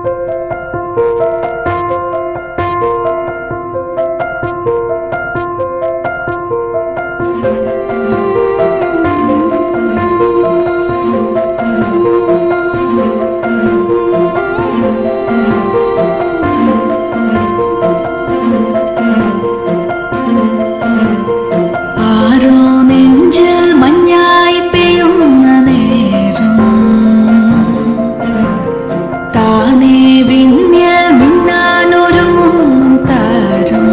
ആരോ നെഞ്ചിൽ മഞ്ഞായി പെയ്യുന്ന നേരം താനേ വിണ്ണിൽ മിന്നാനൊരുങ്ങുന്നു താരം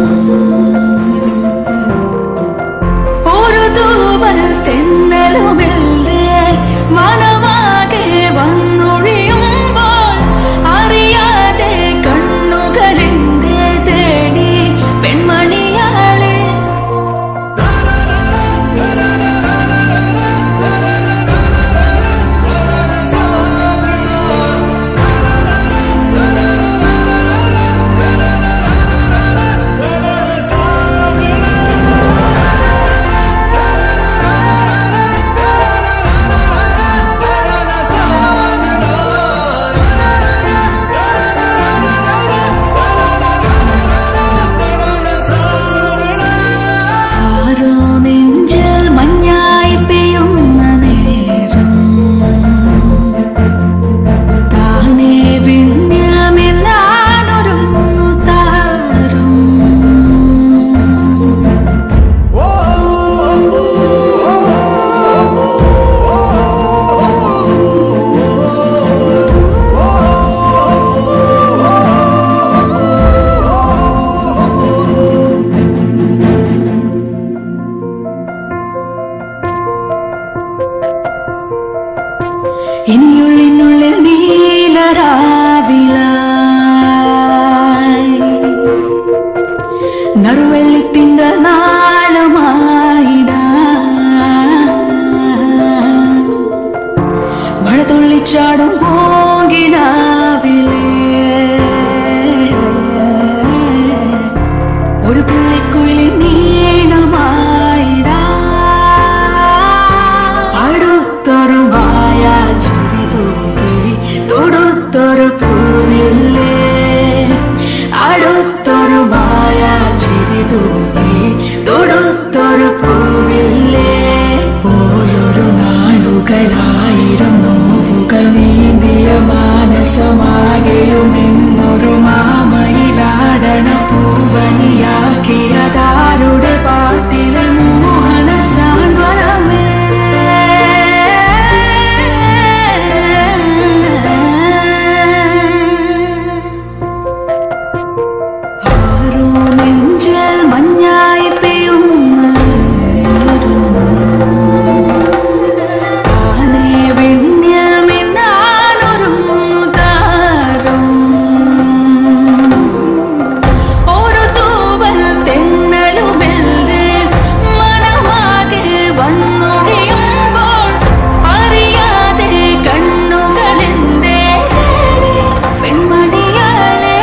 ഒരു തൂവൽ തെന്നലുമെല്ലേ മനമാകെ വന്നൊഴിയുമ്പോൾ അറിയാതെ കണ്ണുകളെന്തേ തേടി പെൺമണിയാളെ ആരോ നെഞ്ചിൽ മഞ്ഞായി പെയ്യുന്ന നേരം താനേ വിണ്ണിൽ മിന്നാനൊരുങ്ങുന്നു താരം ഇനിയുള്ളിനുള്ളിൽ നീലരാവിലായി നറുവെള്ളിത്തിങ്കൾ നാളമായിട മഴ തുള്ളിച്ചാടും പോങ്കിനാവിലേ ഒരു പുള്ളിക്കുയിലിൻ നീണമായിടാ അടുത്തൊരു മായ ചിരി തൂകി തൊടുത്തൊരു പൂവില്ലേ അടുത്തൊരു മായ ചിരി തൂകി തൊടുത്തൊരു പൂവില്ലേ പോയൊരു നാളുകളായിരം നോവുകൾ നീന്തിയ മാനസമാകെയുമെന്നൊരു മാമയിലാടണ പൂവനിയാക്കിയതാരുടെ പാട്ടിലെ മോഹന സാന്ത്വനമേ ആരോ നെഞ്ചിൽ മഞ്ഞായി പെയ്യുന്ന നേരം താനേ വിണ്ണിൽ മിന്നാനൊരുങ്ങുന്നു താരം ഒരു തൂവൽ തെന്നലുമെല്ലേ മനമാകെ വന്നൊഴിയുമ്പോൾ അറിയാതെ കണ്ണുകളെന്തേ പെൺമണിയാളെ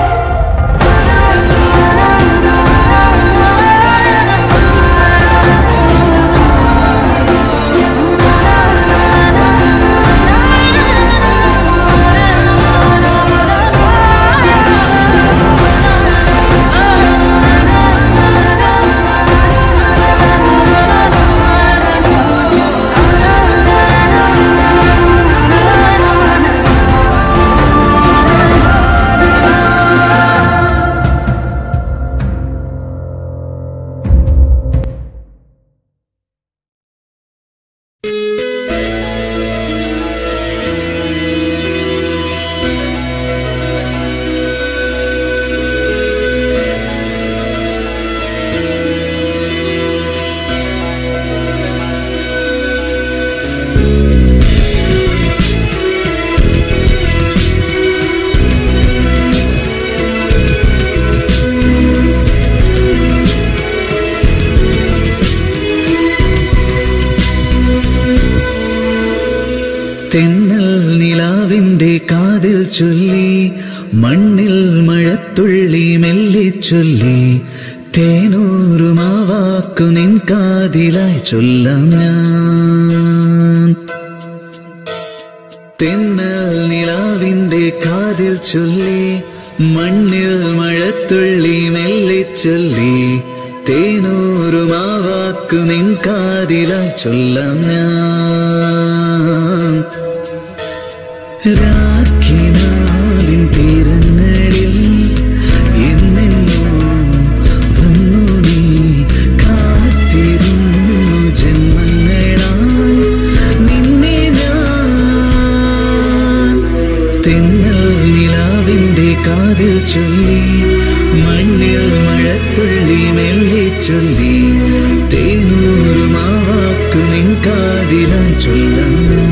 തെന്നൽ നിലാവിന്റെ കാതിൽ ചൊല്ലി മണ്ണിൽ മഴത്തുള്ളി മെല്ലെ ചൊല്ലി തേനൂറുമാവാക്കു നിൻ കാതിലായി ചൊല്ലാം ഞാൻ തെന്നൽ നിലാവിന്റെ കാതിൽ ചൊല്ലി മണ്ണിൽ മഴത്തുള്ളി മെല്ലെ ചൊല്ലി തേനൂറുമാവാക്കു നിൻ കാതിലായി ചൊല്ലാം ഞാൻ രാഖിനാവിൻ തീരങ്ങളിൽ എന്നെന്നോ വന്നു നീ കാത്തിരുന്നു ജന്മങ്ങളായി നിന്നെ ഞാൻ തെന്നൽ നിലാവിന്റെ കാതിൽ ചൊല്ലി മണ്ണിൽ മഴത്തുള്ളി മെല്ലെ ചൊല്ലി തേനൂറുമാവാക്കു നിൻ കാതിലായി ചൊല്ലാം ഞാൻ.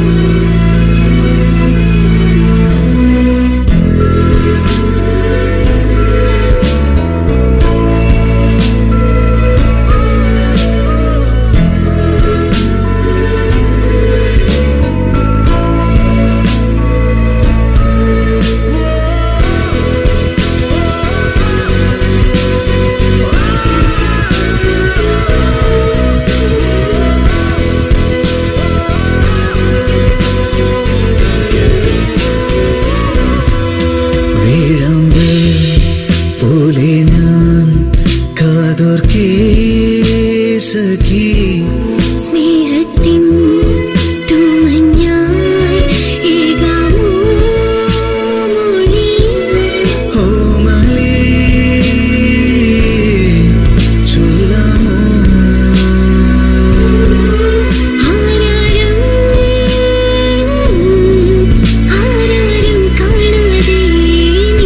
വീഴമ്പ് പോലെ ഞാൻ കാതോർക്കേ സഖി സ്നേഹത്തിൻ തൂമഞ്ഞായി ഏകാമോ മൊഴി ഓമലേ ചൊല്ലാമോ ആരാരും ആരാരും കാണാതെ നീ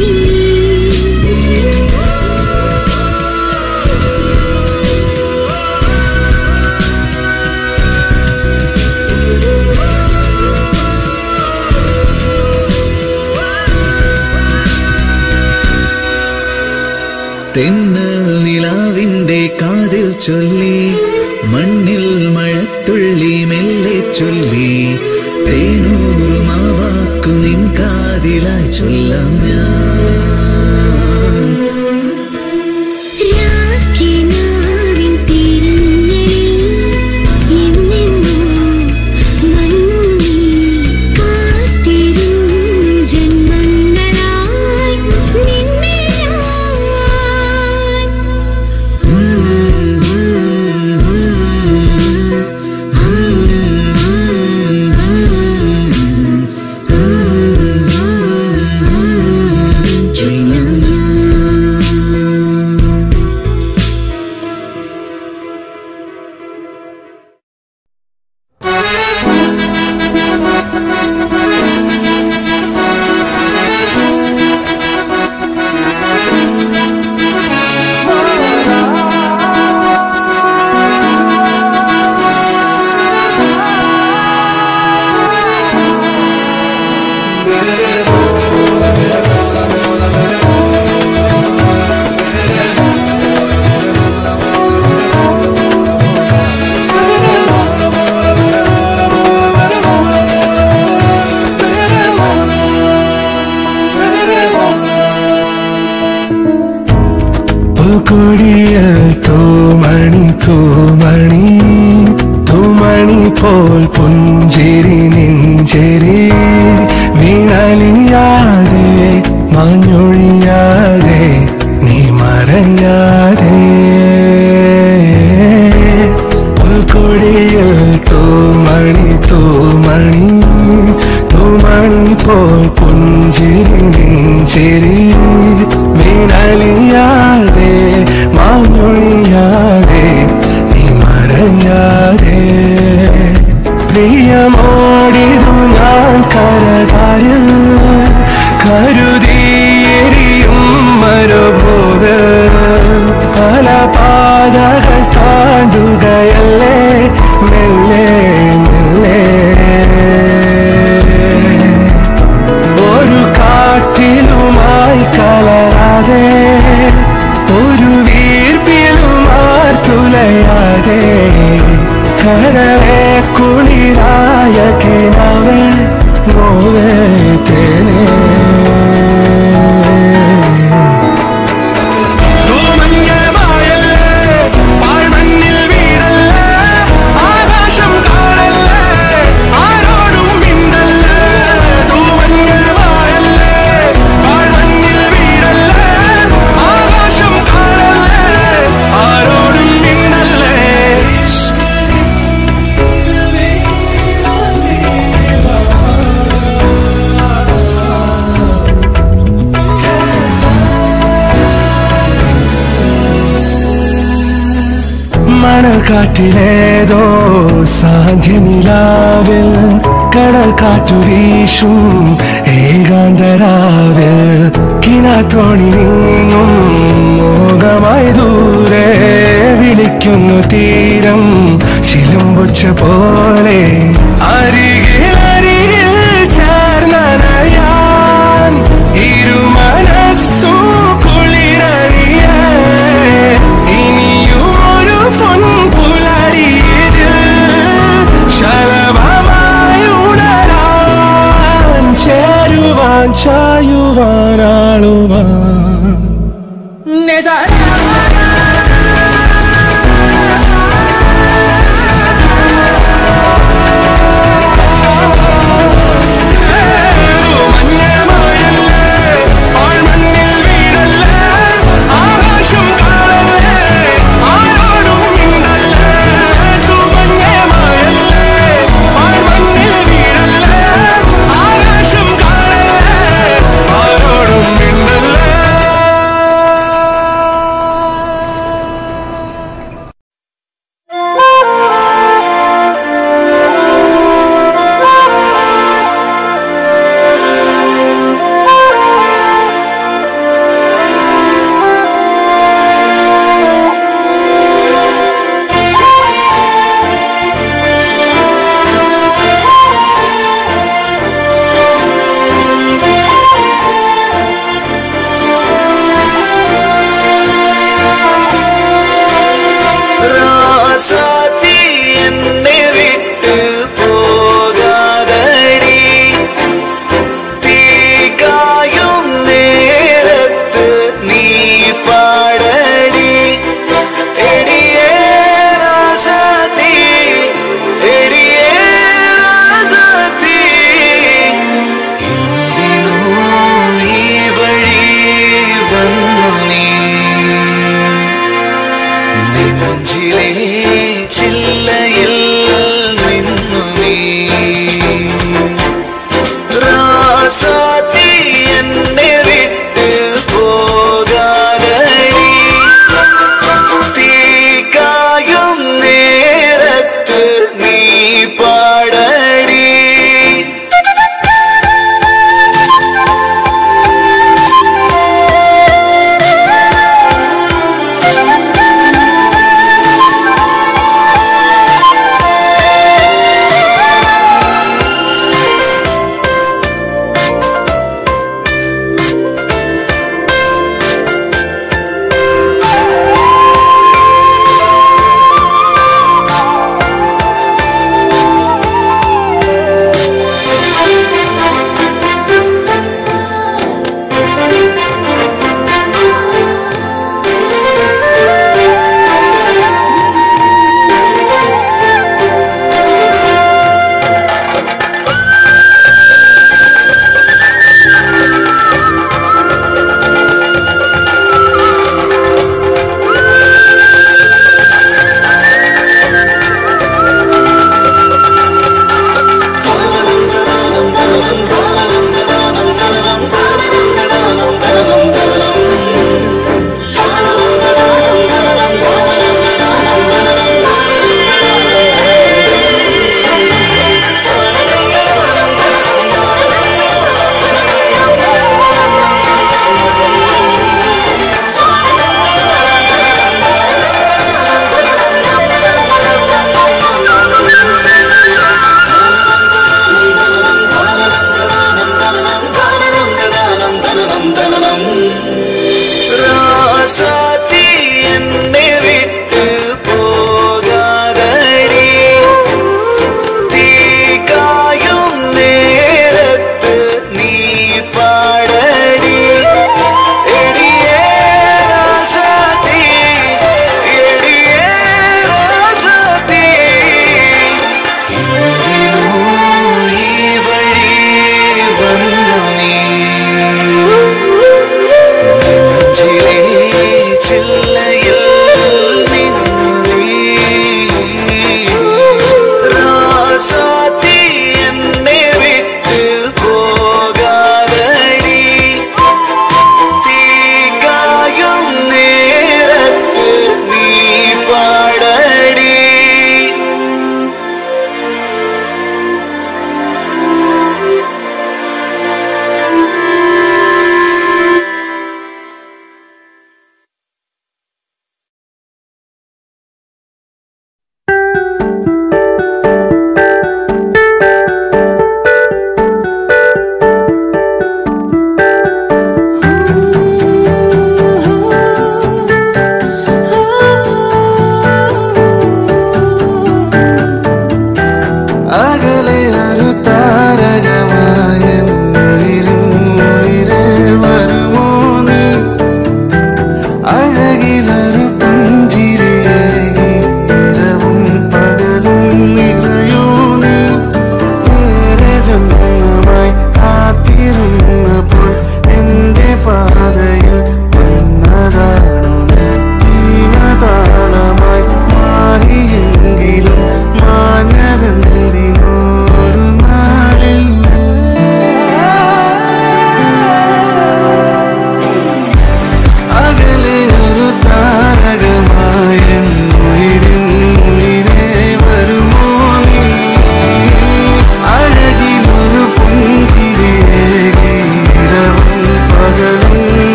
തെന്നൽ നിലാവിന്റെ കാതിൽ ചൊല്ലി മണ്ണിൽ മഴത്തുള്ളി മെല്ലെ ചൊല്ലി തേനൂറുമാവാക്കു നിൻ കാതിലായി ചൊല്ലാം ഞാൻ രാക്കിനാവിൻ തീരങ്ങളിൽ എന്നെന്നോ വന്നു നീ കാത്തിരുന്നു ജന്മങ്ങളായി നിന്നെ പുൽക്കൊടിയിൽ തൂമണി തൂമണി തൂമണി പോൽ പുഞ്ചിരി നെഞ്ചെരി വീണലിയാതെ മഞ്ഞൊഴിയാതെ നീ മറയാതെ പുൽക്കൊടിയിൽ തൂമണി തൂമണി തൂമണി പോൽ പുഞ്ചിരി നെഞ്ചെരി വീണലിയാതെ മാഞ്ഞൊഴിയാതെ നീ മറയാതെ പ്രിയമോടിതു ഞാൻ കരതാരിൽ കരുതിയെരിയും മരുഭൂവിൽ പല പാതകൾ താണ്ടുകയല്ലേ മെല്ലെ മെല്ലെ ഒരു കാറ്റിലുമായി കലരാതെ ഒരു വീർപ്പിലുമാർ തുലയാതെ കരളെ കുളിരായ കിണവേ നോവേ തേനേ കാറ്റിലേതോ സാന്ധ്യനിലാവിൽ കടൽ കാറ്റു വീശും ഏകാന്തരാവിൽ കിനാത്തോണി നീങ്ങും മോഹമായി ദൂരെ വിളിക്കുന്നു തീരം ചിലമ്പൊച്ച പോലെ അരികിൽ അരികിൽ ചേർന്നനയാൻ ഇരുമനസ്സും കുളിരണിയേ ഇനിയും ഒരു പൊൻപുലരിയിൽ ശലഭമായി ഉണരാൻ ചേരുവാൻ ചായുവാൻ ആളുവാൻ ആകാശം കാണല്ലേ ആരോടും മിണ്ടല്ലേ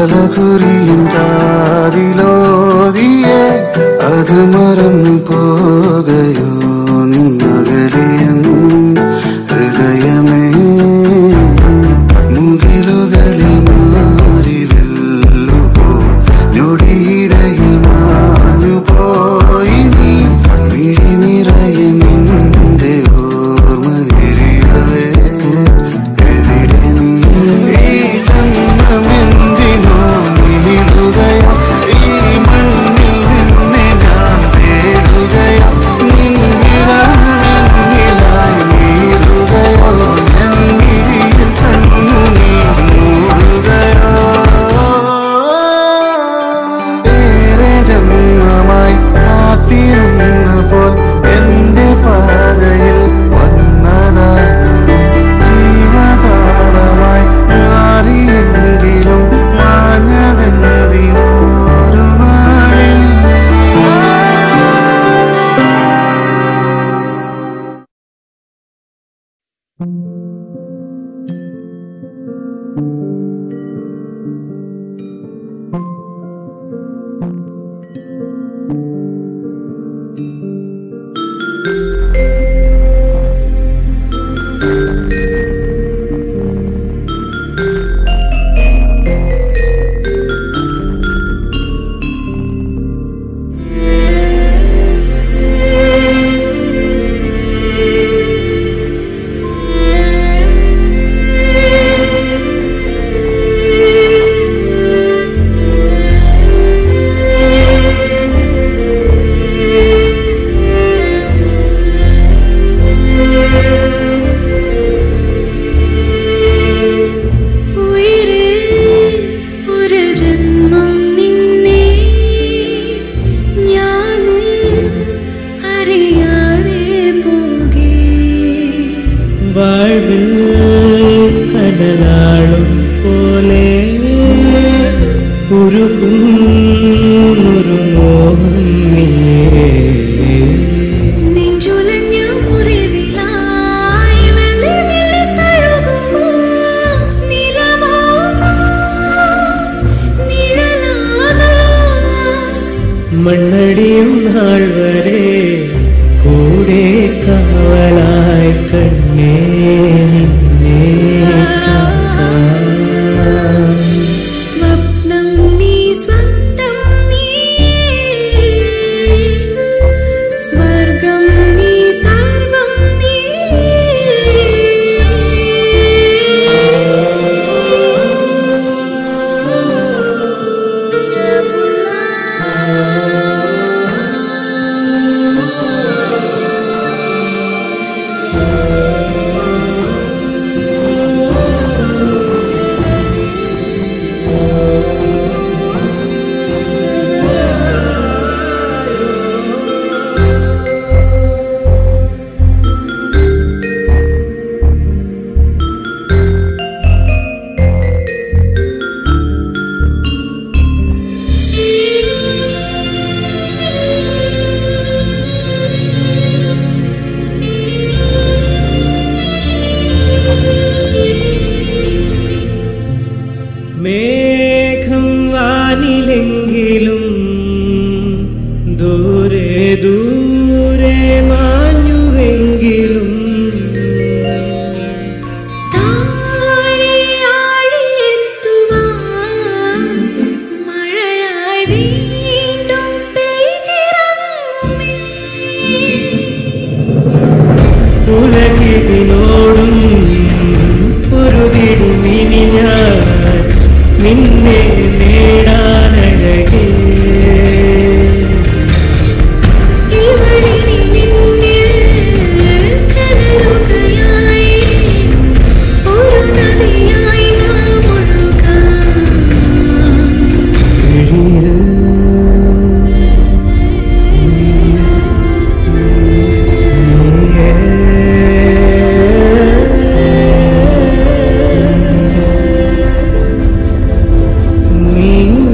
പലകുറിയും കാതിലോതിയേ അത് മറന്നു പോകയോ നീ അകലെയും ഹൃദയമേ മുകിലുകളിൽ മാറി വെല്ലുപോ ഞൊടിയിടയിൽ മാഞ്ഞു പോയി നീ മിഴി നിറയെ നിന്റെ ഓർമ്മ എരിയവേ എവിടെ നീ ഈ ജന്മമെന്തിനോ നീളുകയോ ഈ മണ്ണിൽ നിന്നെ ഞാൻ തേടുകയോ നിൻ വിരഹമെന്നിലായി നീറുകയോ എൻ മിഴിയിൽ കണ്ണു നീ മൂടുകയോ ഏറെ ജന്മമായി കാത്തിരുന്ന പോൽ എന്റെ പാതയിൽ വന്നതാണ് നീ. ജീവതാളമായി മാറിയെങ്കിലും മാഞ്ഞതെന്തിനോ ഒരു നാളിൽ ഉയരെ ഒരു ജന്മം നിന്നെ ഞാനും അറിയാതെ പോകേ വാഴ്വിൽ കനലാളും പോലെ ഉരുകും ഒരു മോഹം നീയേ നെഞ്ചുലഞ്ഞ മുറിവിലായി മെല്ലെ മെല്ലെ തഴുകുമോ നിലമാകോ നിഴലാകോ മണ്ണടിയും നാൾ വരെ കൂടെ കാവലായി കണ്ണേ നിന്നെ കാക്കാം സ്വപ്നം നീ സ്വന്തം നീ സ്വർഗം നീ സർവം നീ മേഘം വാനിലെങ്കിലും ദൂരെ ദൂരെ മാഞ്ഞുവെങ്കിലും താഴെ ആഴിയെത്തുവാൻ മഴയായി വീണ്ടും പെയ്തിറങ്ങുമേ ഉലകിതിനോടും പൊരുതിടുമിനി ഞാൻ നിന്നെ നേടാനഴകേ ഇവളിനി നിന്നിൽ കലരുകയായി ഒരു നദിയായി നാം ഒഴുകാം കിഴിയിൽ നീയേ നീ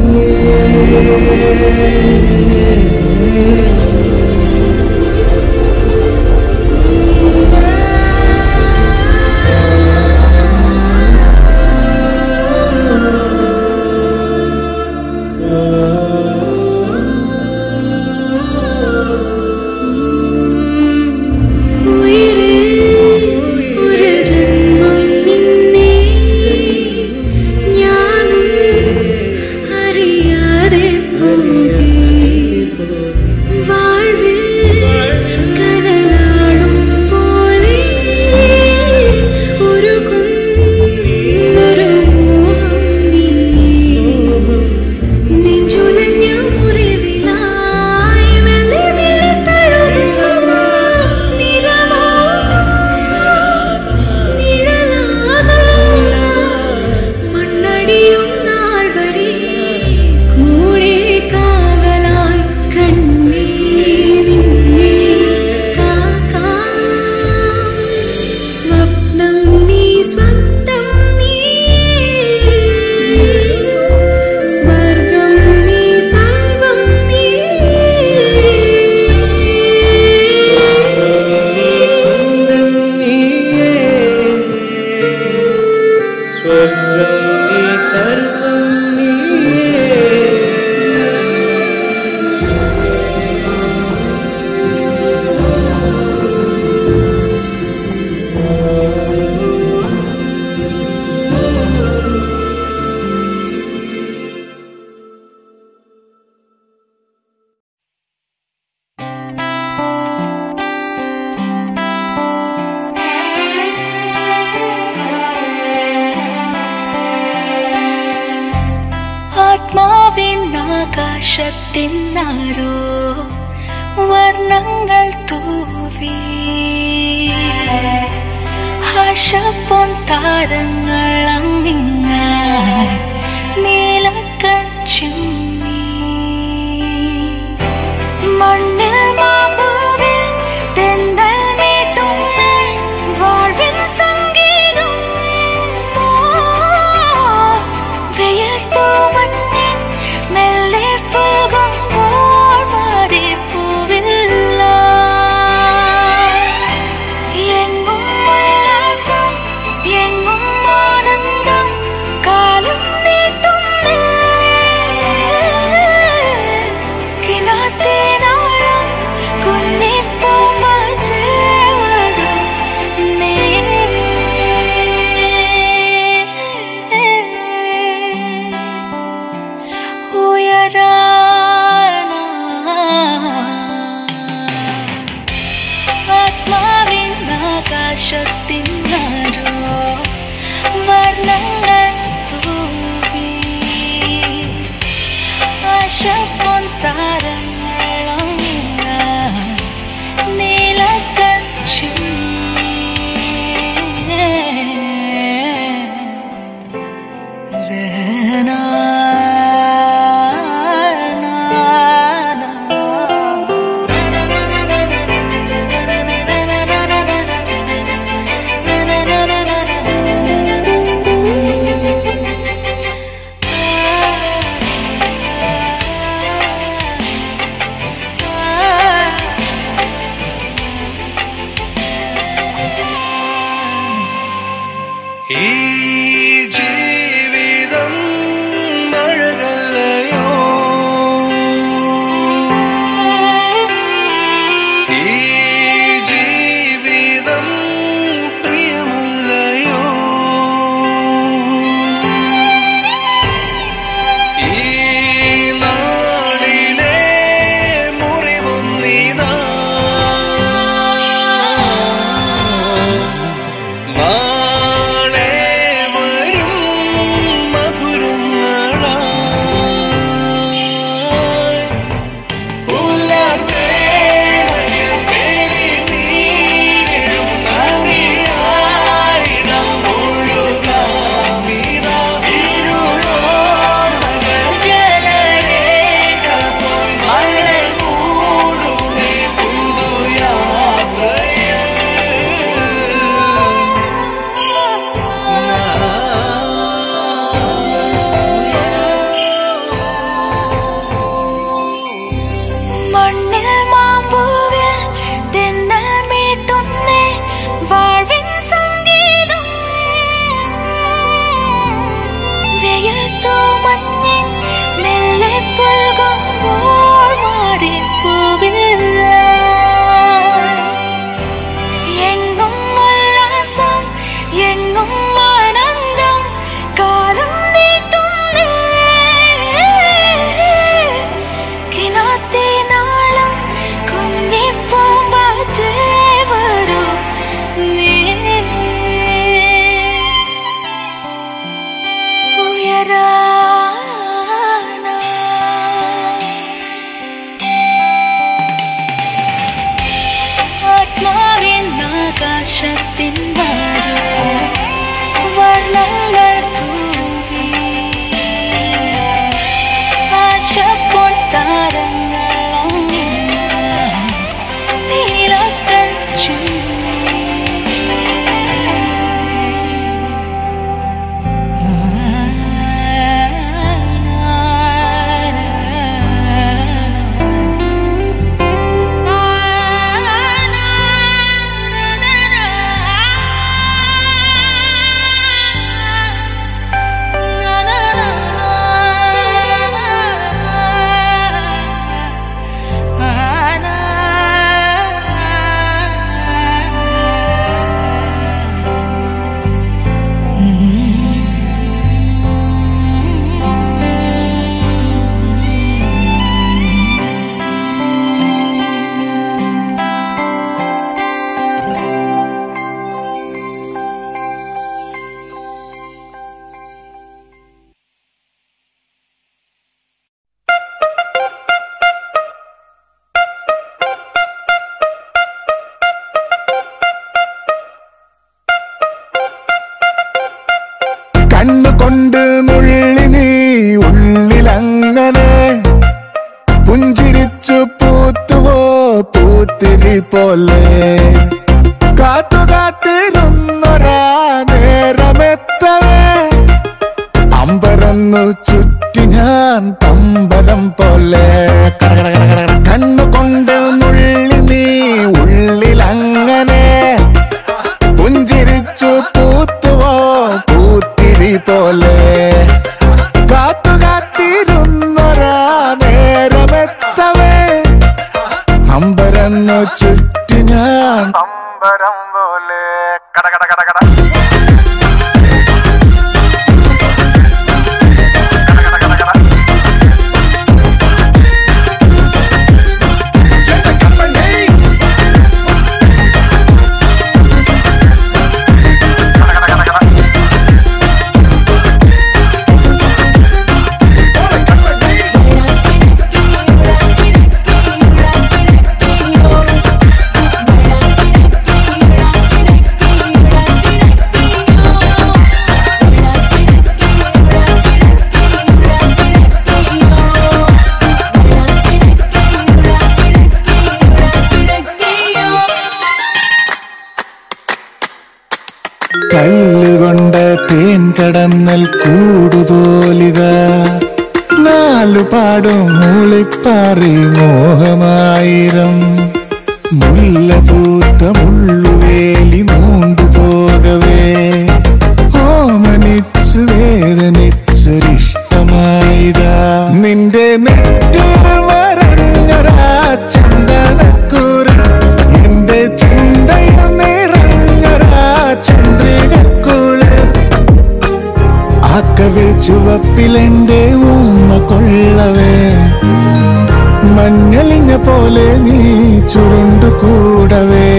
ആകാശത്തിന്നാരോ വർണ്ണങ്ങൾ തൂവി ആശപ്പൊൻ താരങ്ങൾ അങ്ങിങ്ങായി നീലക്കൺ ചിമ്മി മണ്ണിൽ മാമ്പൂവിൽ തെന്നൽ മീട്ടുന്ന വാഴ്വിൻ സംഗീതം വെയർത്തു മഞ്ഞിൻ മെല്ലെ പുൽകുമ്പോൾ മാറിപ്പൂവില്ല എങ്ങും ഉല്ലാസം എങ്ങും ആനന്ദം കാലം നീട്ടുന്നേ കിനാത്തേനാളം കുഞ്ഞിപ്പൂമ്പാറ്റേ വരുന്നേ. ഉയരാനാ ആത്മാവിൻ ആകാശത്തിന്നരോ വർണ്ണങ്ങൾ തൂവി ആശപ്പൊൻ താരങ്ങളും നീലക്കൺ ചിമ്മി രഹനാ പോലെ കാത്തുകാത്തിരുന്നൊരാ നേരമെത്തവേ അമ്പരന്നു ചുറ്റി ഞാൻ പമ്പരം പോലെ കണ്ണുകൊണ്ട് നുള്ളി നീ ഉള്ളിലങ്ങനെ പുഞ്ചിരിച്ചു പൂത്തുവോ പൂത്തിരി പോലെ കാത്തുകാത്തിരുന്നൊരാ നേരമെത്തവേ അമ്പരന്നു ചുറ്റി ഞാൻ അമ്പരം പോലെ കട കട കട കട കല്ലുകൊണ്ട് തേൻ കടന്നൽ കൂടുപോലിത നാലുപാടും മൂളിപ്പാറി മോഹമായിരം മുല്ലപൂത്ത മുള്ളുവേലി നൂണ്ടുപോകവേ ഓമനിച്ചു വേദനിച്ചൊരിഷ്ടമായിതാ നിന്റെ നെറ്റിൽ വരഞ്ഞൊരാ ചന്ദനക്കുറി എന്റെ ചിന്തയിൽ നിറഞ്ഞൊരാ ചന്ദ്രികക്കുളിർ ആക്കവിൽ ചുവപ്പിലെന്റെ ഉമ്മ കൊള്ളവേ മഞ്ഞളിഞ്ഞ പോലെ നീ ചുരുണ്ടു കൂടവേ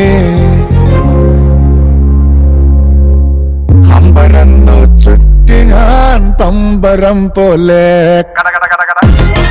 അമ്പരന്നു ചുറ്റി ഞാൻ പമ്പരം പോലെ കട കട കട കട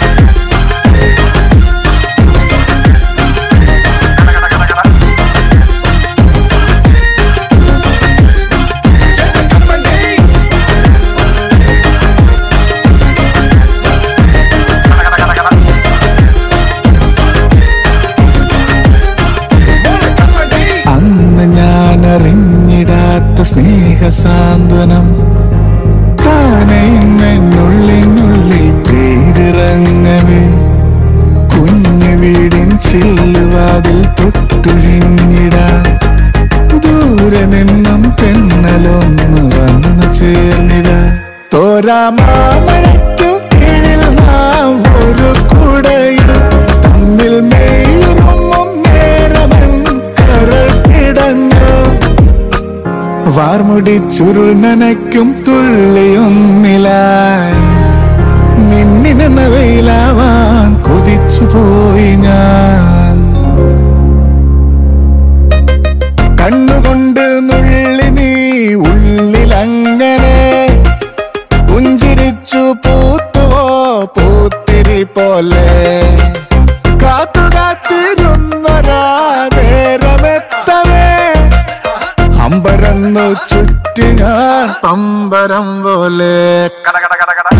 അന്ന് ഞാൻ അറിഞ്ഞിടാത്ത സ്നേഹസാന്ത്വനം താനെ ഇന്നെന്നുള്ളിനുള്ളിൽ പെയ്തിറങ്ങവേ കുഞ്ഞു വീടിൻ ചില്ലുവാതിൽ തൊട്ടുഴിഞ്ഞിടാൻ ദൂരെ നിന്നും തെന്നലൊന്ന് വന്നു ചേർന്നിട തോരാമാമഴയ്ക്കു കീഴിൽ നാം ഒരു കുടയിൽ തമ്മിൽ മെയ്യുറങ്ങും നേരമൻ കരൾ കിടന്നു വാർമുടി ചുരുൾ നനയ്ക്കും തുള്ളിയൊന്നിലായി നിന്നിനെന്ന വെയിലാവാൻ കൊതിച്ചു പോയി ഞാൻ കണ്ണുകൊണ്ട് നുള്ളി നീ ഉള്ളിലങ്ങനെ പുഞ്ചിരിച്ചു പൂത്തുവോ പൂത്തിരി പോലെ കാത്തുകാത്തിരുന്നൊരാ നേരമെത്തവേ അമ്പരന്നു ചുറ്റി ഞാൻ പമ്പരം പോലെ കട കട കട കട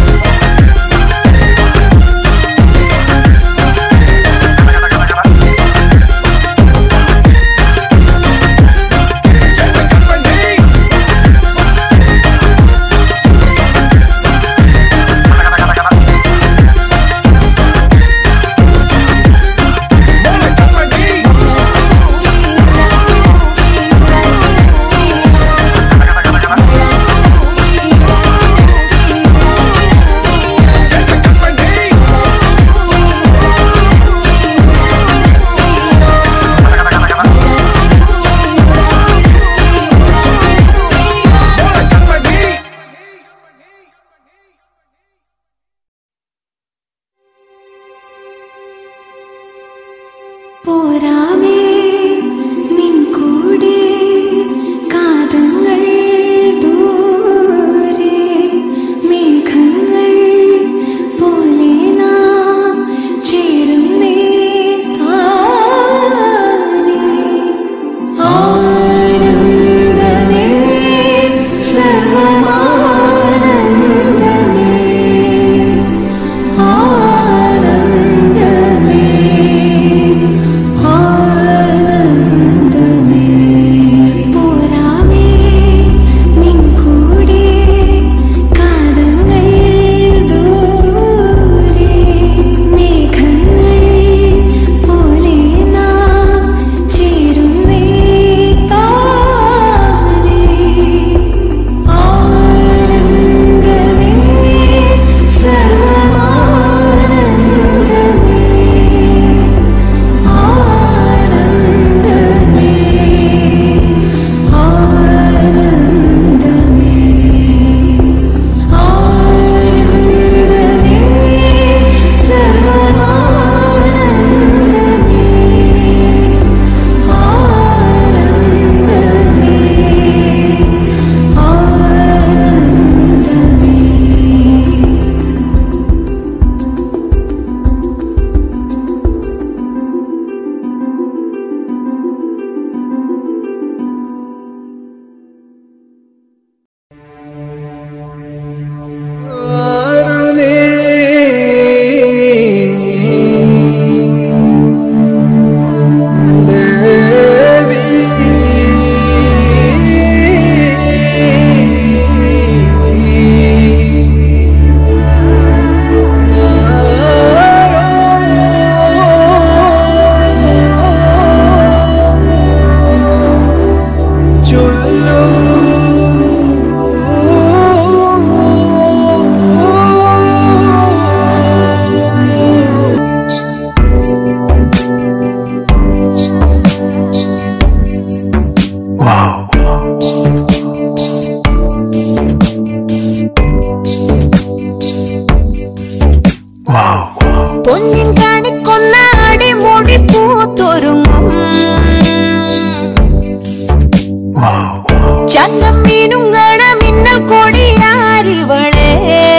പോരാമേ നിൻ കൂടെ കാതങ്ങൾ ദൂരെ മേഘങ്ങൾ പോലെ നാം ചേരുന്നേ താനേ ആനന്ദമേ സർവമാനന്ദമേ ആനന്ദമേ ആനന്ദമേ പൊന്നിൻ കാണിക്കൊന്ന അടിമുടി പൂത്തൊരുങ്ങും ചന്തം മീനും മിന്നൽ കൊടിയാരിവളെ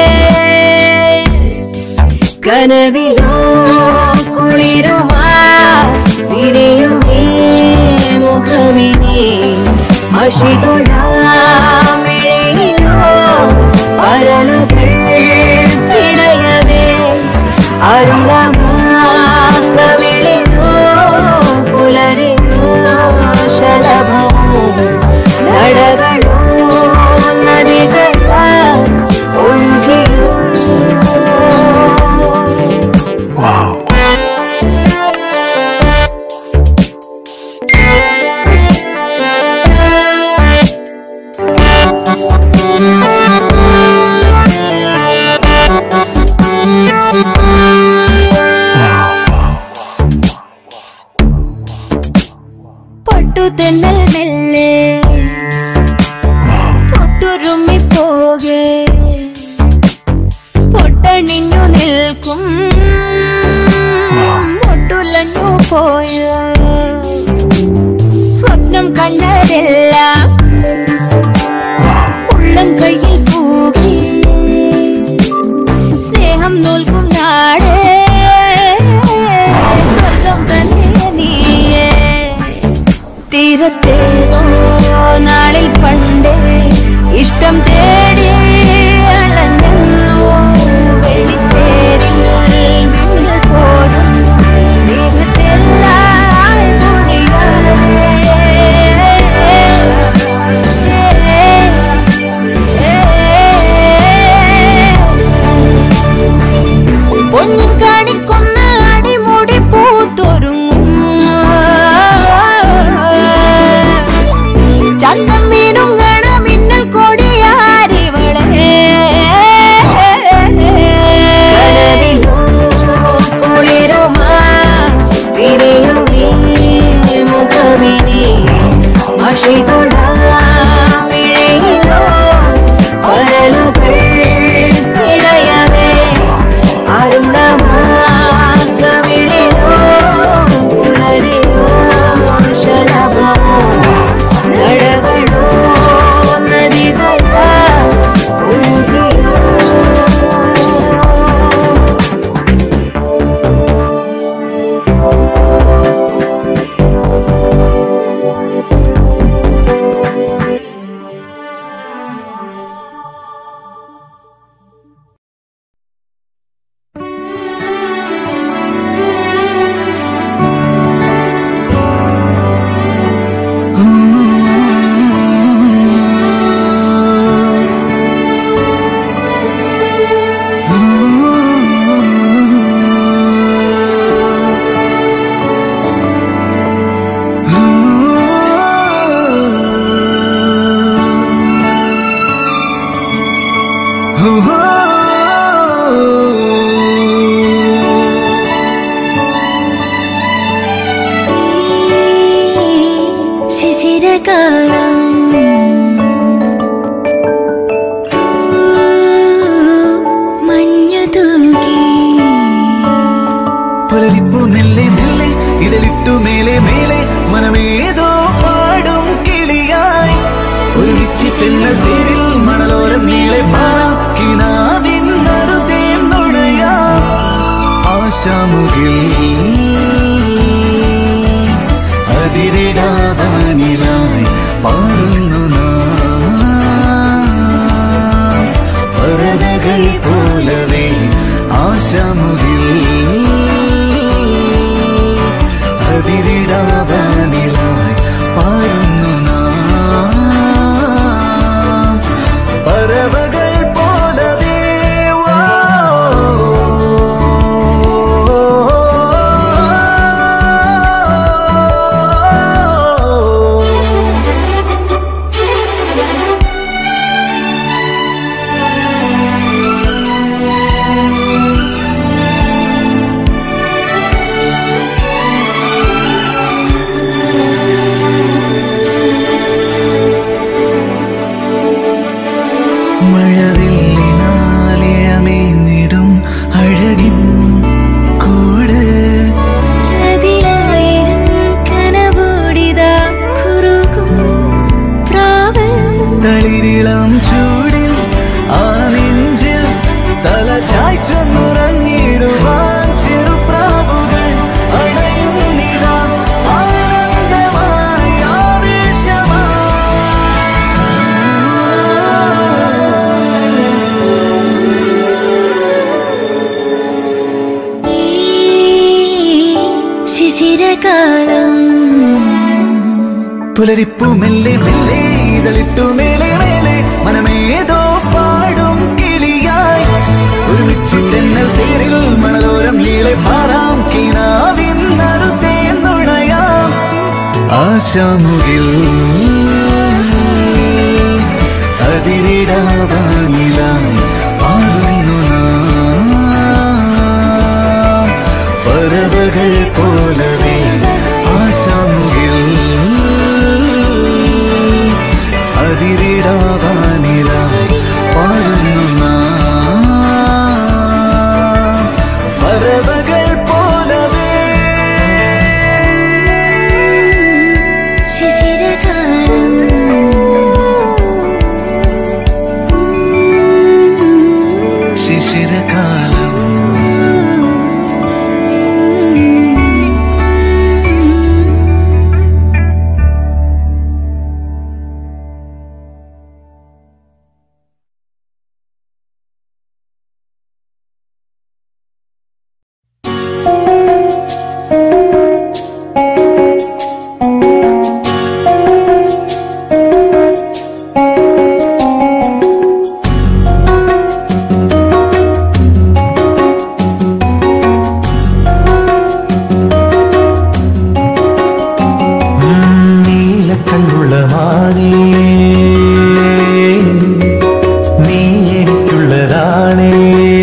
കനവിലോ കുളിരുമാ വിരിയും നീ മുഖമിനി മഷിതൊടാമിഴയിലോ പരലുകൾ പിടയവേ അരുളമാകവിളിനോ പുലരിനോ ശലഭമോ നടകളോ നദികള ഒഴുകിയോ പൊട്ടു തെന്നൽ മെല്ലെ പൊട്ടുരുമ്മി പോകെ പൊട്ടണിഞ്ഞു നിൽക്കും പൊട്ടുലഞ്ഞു പോയ സ്വപ്നം കണ്ടതെല്ലാം ഉള്ളം കയ്യിൽ തൂകി സ്നേഹം നൽകും നാടേ സ്വർഗം തന്നെ നീയേ തീരത്തേതോ നാളിൽ പണ്ടേ ഇഷ്ടം തേടി അലഞ്ഞു വെളിത്തേരിൽ മിന്നൽ പോലും ദൈവത്തെല്ലാം പൊന്നിൻ കാണിക്കൊന്ന അടിമുടി പൂത്തൊരുങ്ങും ചന്തം മീനും മിന്നൽ കൊടിയാരിവളെ കനവിലോ കുളിരുമാ വിരിയും നീ മുഖമിനി മഷിതൊടാമിഴയിലോ പരലുകൾ പിഴയവേ അരുണമാകവിളിലോ പുലരിയോ ശലഭമോ നടകളോ നദികള ഒഴുകിയോ ശിശിരകാലം മഞ്ഞു തൂകി പുലരിപ്പു മെല്ലെ മെല്ലെ ഇതിലിട്ടു മേലെ മേലെ മനമേതോ പാടും കിളിയായി ഒരുമിച്ച് തെന്നൽ തേരിൽ മണലോരം നീളെ പാടാം കിനാവിന്നറു തേന്നുണയാം ആശാമുകിൽ അതിരിടാവാനിലായി പാറുന്നു നാം. പറവകൾ പോലവേ ആശാമുകിൽ അതിരിടാവാനിലായി പാറുന്നു നാം. പറവകൾ പോലവേ ശിശിരകാലം പുലരിപ്പു മെല്ലെ മെല്ലെ ഇതളിട്ടു മേലെ മേലെ മനമേതോ പാടും കിളിയായി ഒരുമിച്ച് തെന്നൽ തേരിൽ മണലോരം ലീളെ പാറാം കിനാവിൻ നറുതേ നുണയാം ആശാമുകിൽ അതിരിടാവാനിലായി പാടുന്നു നാം പറവകൾ പോലവേ ആശാമുകിൽ അതിരിടാവാനിലായി പാടുന്നു നാം പറവകൾ പോലവേ ശിശിരകാലം ശിശിരകാലം നീലക്കണ്ണുള്ള മാനേ നീ എനിക്കുള്ളതാണേ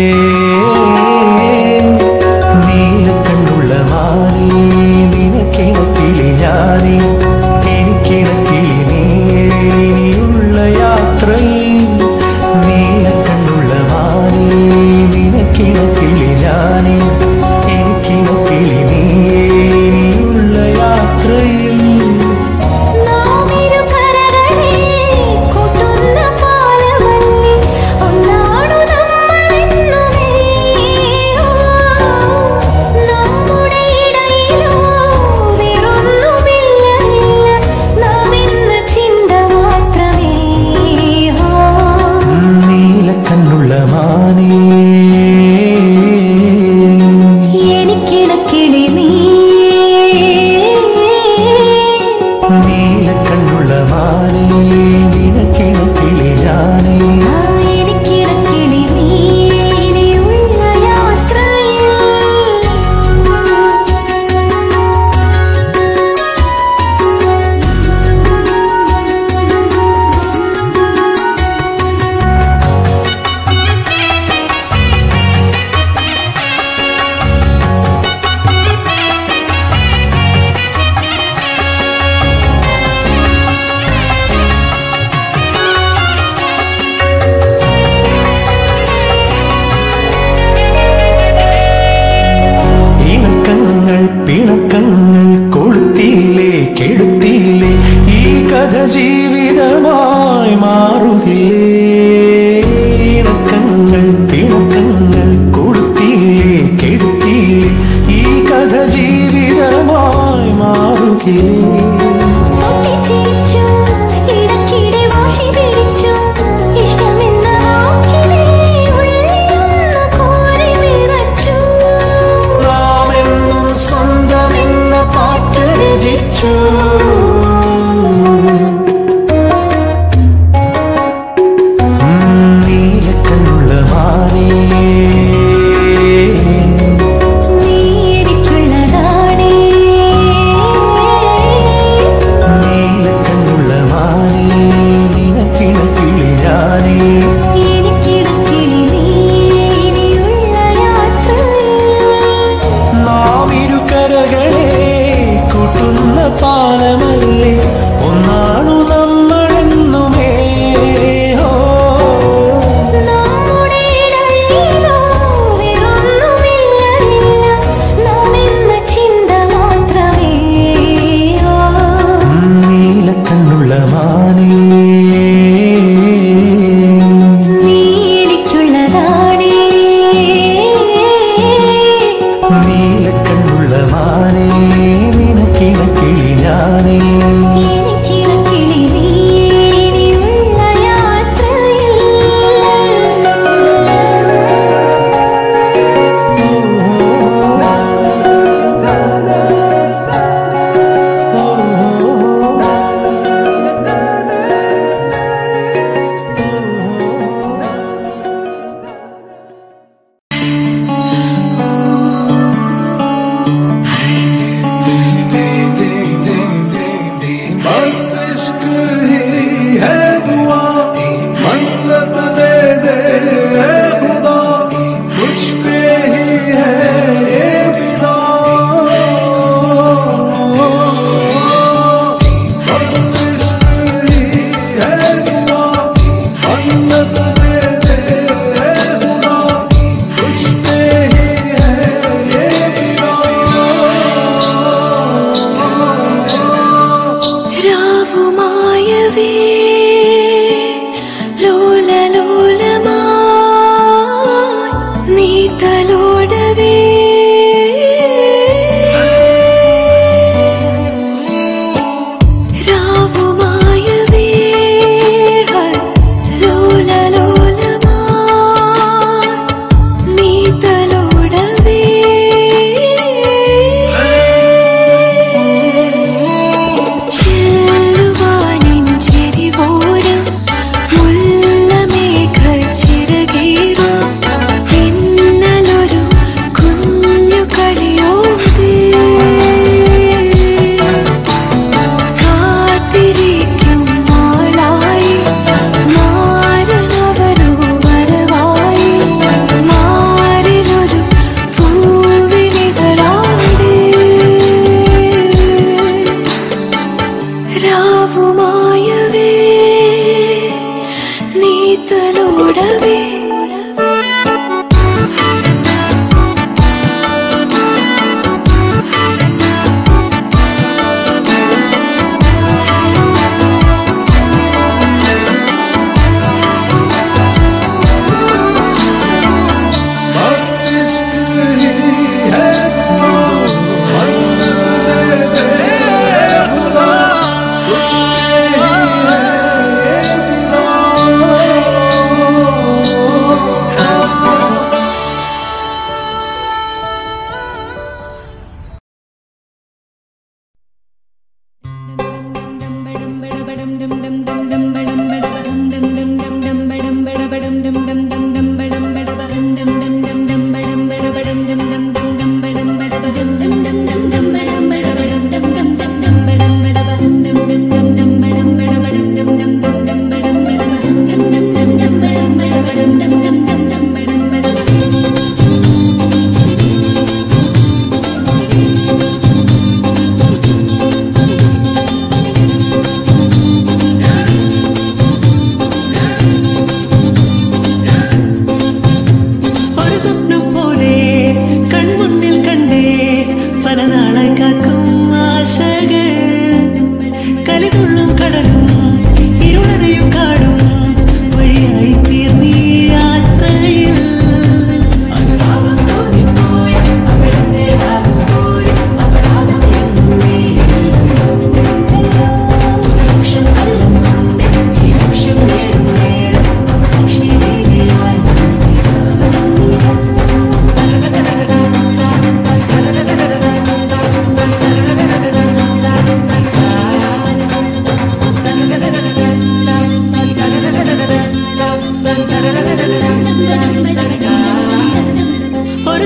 നീലക്കണ്ണുള്ള മാനേ നിനക്കിണക്കിളി ഞാനേ എനിക്കിണക്കിളി നീയുള്ള യാത്രയിൽ നീലക്കണ്ണുള്ള മാനേ നിനക്കിണക്കിളി ഞാനേ എനിക്കിണക്കിളി നീയുള്ള യാത്രയിൽ നാമിരു കരകളെ കൂട്ടുന്ന പാലമല്ലി ഒന്നാണു നമ്മളെന്നുമേ നമ്മുടെ ഇടയിലോ വേറൊന്നുമില്ല നാം എന്ന ചിന്ത മാത്രമേ നീലക്കണ്ണുള്ള മാനേ എനിക്കിടക്കിളി നീ നീലക്കണ്ണുള്ള മാനേ നിനക്കിണക്കിളി ഞാനേ ആ എനിക്കിടക്കിളി നീ ഇനിയുള്ള യാത്രയിൽ ഇണക്കങ്ങൾ പിണക്കങ്ങൾ കൊളുത്തിയില്ലേ കെടുത്തിയില്ലേ ഈ കഥ ജീവിതമായി മാറുകയില്ലേ ഇണക്കങ്ങൾ പിണക്കങ്ങൾ കൊളുത്തിയില്ലേ കെടുത്തിയില്ലേ ഈ കഥ ജീവിതമായി മാറുകയില്ലേ പൊട്ടിച്ചിരിച്ചു ഇടയ്ക്കിടെ വാശി പിടിച്ചു ഇഷ്ടമെന്ന വാക്കിനെ ഉള്ളിലൊന്ന് കോരി നിറച്ചു നാം എന്നും സ്വന്തമെന്ന പാട്ട് രചിച്ചു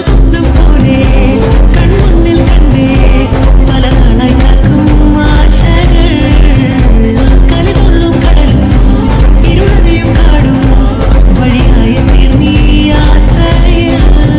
സ്വപ്നം പോലെ കൺമുന്നിൽ കണ്ടേ പല നാളായി കാക്കും ആശകൾ കലിതുള്ളും കടലും ഇരുളതയും കാടും വഴിയായി തീർന്നീ യാത്രയിൽ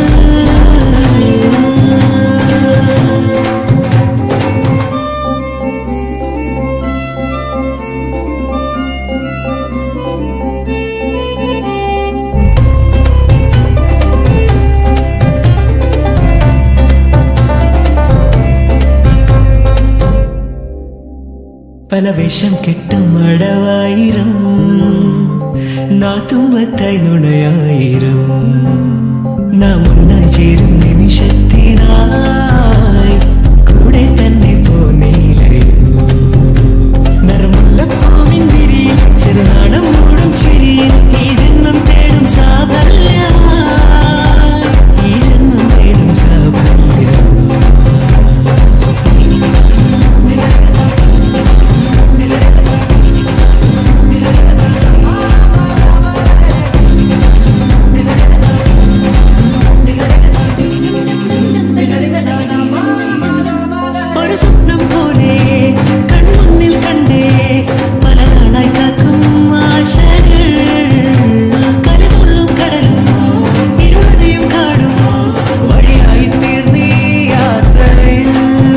പല വേഷം കെട്ടും അടവായിരം നാത്തുമ്പത്തായി നുണയായിരം നാം ഒന്നായി ചേരും നിമിഷത്തിനായി കൂടെ തന്നെ പോന്നീലയോ നറുമുല്ലപ്പൂവിൻ വിരിയിൽ ചെറുനാടം മൂടും ചിരിയിൽ ഈ ജന്മം തേടും സാഫല്യമായി ഈ ജന്മം തേടും സാഫല്യമായി ഒരു സ്വപ്നം പോലെ കൺമുന്നിൽ കണ്ടേ പല നാളായി കാക്കും ആശകൾ കലിതുള്ളും കടലും ഇരുളതയും കാടും വഴിയായി തീർന്നീ യാത്രയിൽ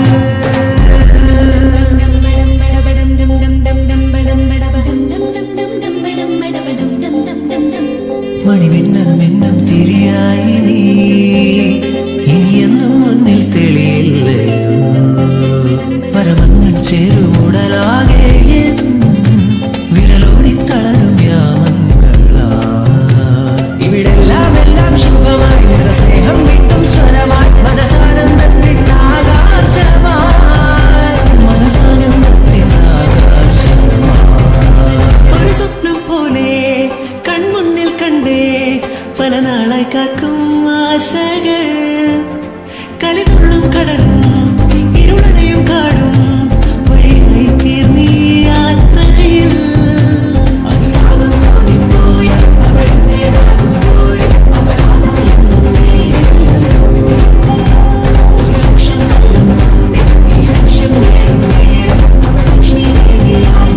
മണിമിന്നം മിന്നം തിരിയായി നീ ഇനിയെന്നും മുന്നിൽ തെളിയില്ലയോ പരമങ്ങൾ ചേരുമുടലാകെ എൻ വിരലോടി തളരും യാമങ്ങളാ ഇവിടെല്ലാം എല്ലാം ശുഭമായി നിറസ്നേഹം വിട്ടും സ്വരമായി മനസാനന്ദത്തിൻ ആകാശമായി മനസാനന്ദത്തിൻ ആകാശമായി ഒരു സ്വപ്നം പോലെ കൺമുന്നിൽ കണ്ടേ പല നാളായി കാക്കും ആശകൾ കലിതുള്ളും കടലും ഇരുളടയും കാടും വഴിയായി തീർന്നീ യാത്രയിൽ അനുരാഗം തോന്നിപ്പോയ അവരുടേതാകുമ്പോൾ അപരാധം എന്നേ ഒരു ലക്ഷം കല്ലും കൊണ്ടേ ഈ ലക്ഷ്യം നേടും നേടും അവൾ ലക്ഷ്മി ദേവിയായി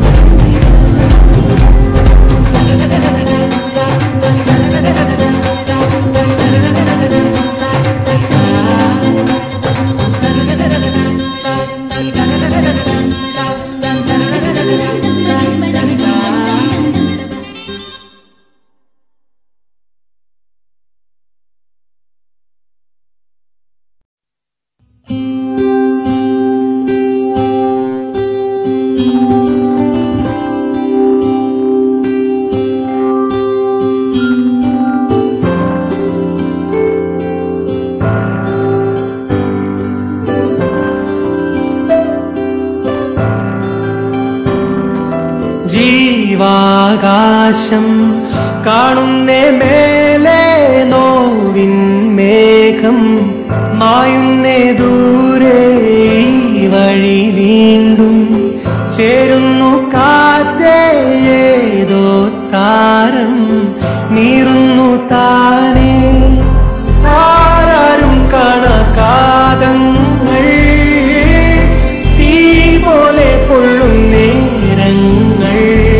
ജീവാകാശം കാണുന്നേ മേലെ നോവിൻ മേഘം മായുന്നേ ദൂരെ ഈ വഴി വീണ്ടും ചേരുന്നു കാറ്റേ ഏതോ താരം നീറുന്നു താനേ ആരാരും കണക്കാതങ്ങൾ തീ പോലെ പൊള്ളും നേരങ്ങൾ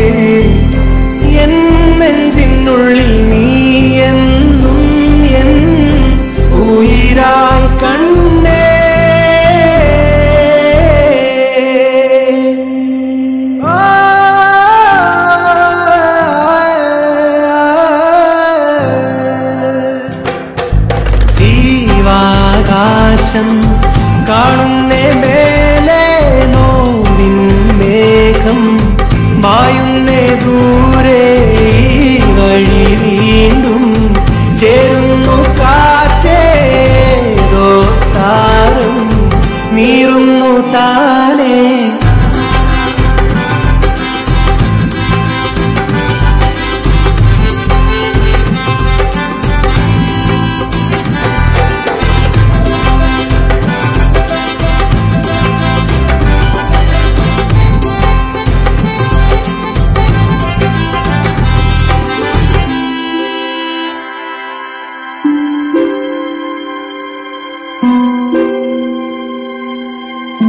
എൻ നെഞ്ചിനുള്ളിൽ നീ എന്നും എൻ ഉയിരായി കണ്ടേ ജീവാകാശം കാണുന്നേ മേലെ നോവിൻ മേഘം മായുന്നേ ദൂരെ ഈ വഴി വീണ്ടും ചേരുന്നു കാറ്റേതോ താരം നീറുന്നു താനേ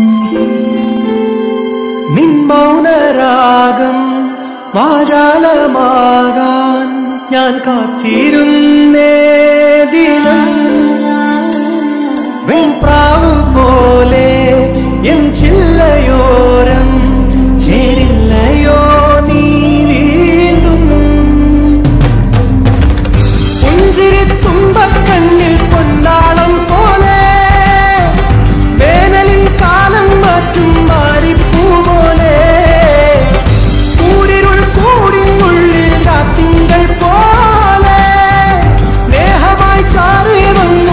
നിന്മൗനരാഗം വാചാലമാകാൻ ഞാൻ കാത്തിരുന്നേ ദിനം വെൺപ്രാവ് പോലെ എൻ ചില്ലയോരം ചേരില്ലയോ നീ വീണ്ടും പുഞ്ചിരി തുമ്പക്കണ്ണിൽ പൊന്നാളം പോലെ വേനലിൻ കാലം മാറ്റും മാറിപ്പൂ പോലെ കൂരിരുൾ കൂടിനുള്ളിൽ രാത്തിങ്കൾ പോലെ സ്നേഹമായി ചാറി വന്നു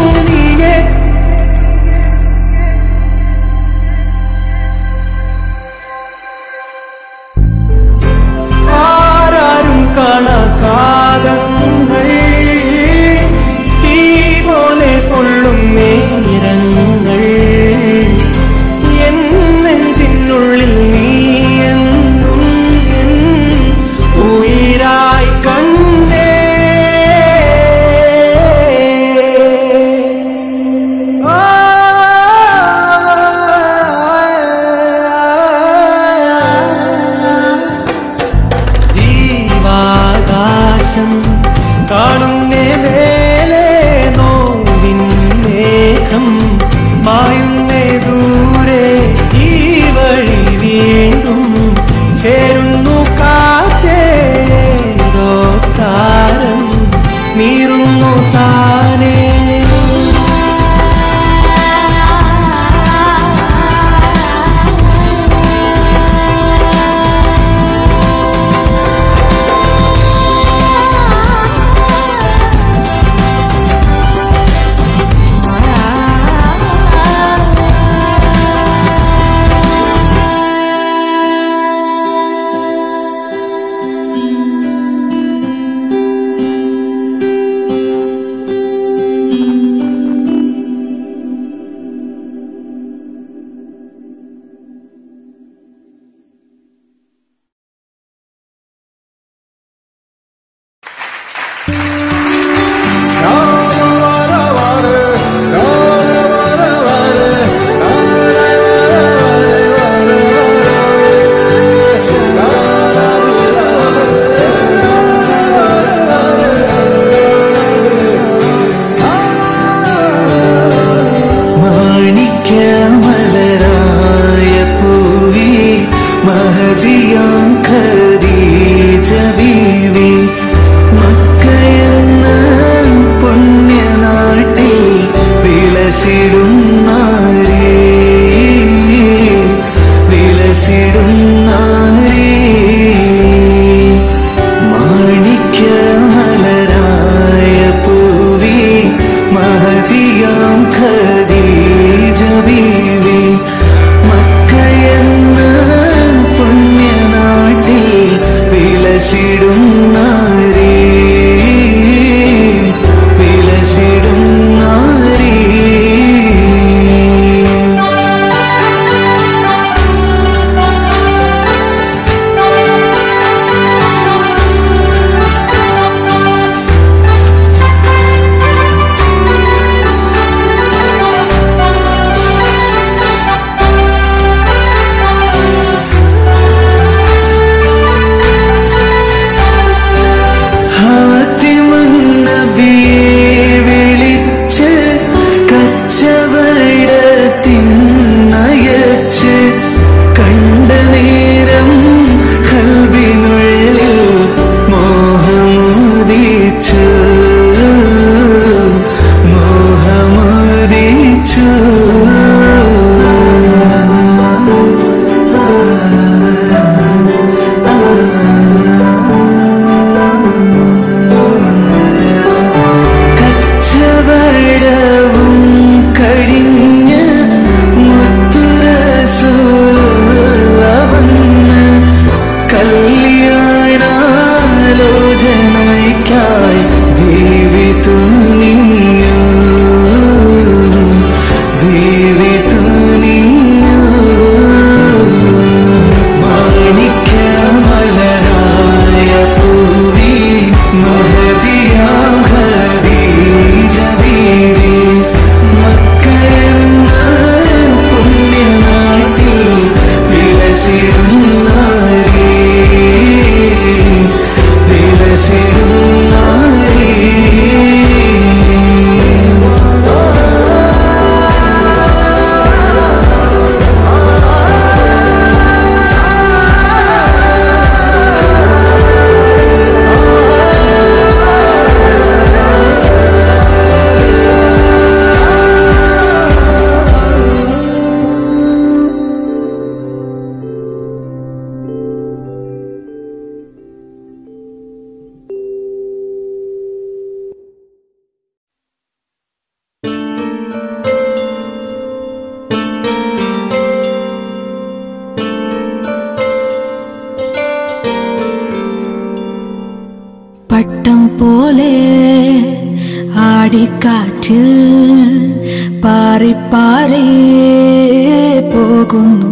ആടിക്കാറ്റിൽ പാറി പാറി പോകുന്നു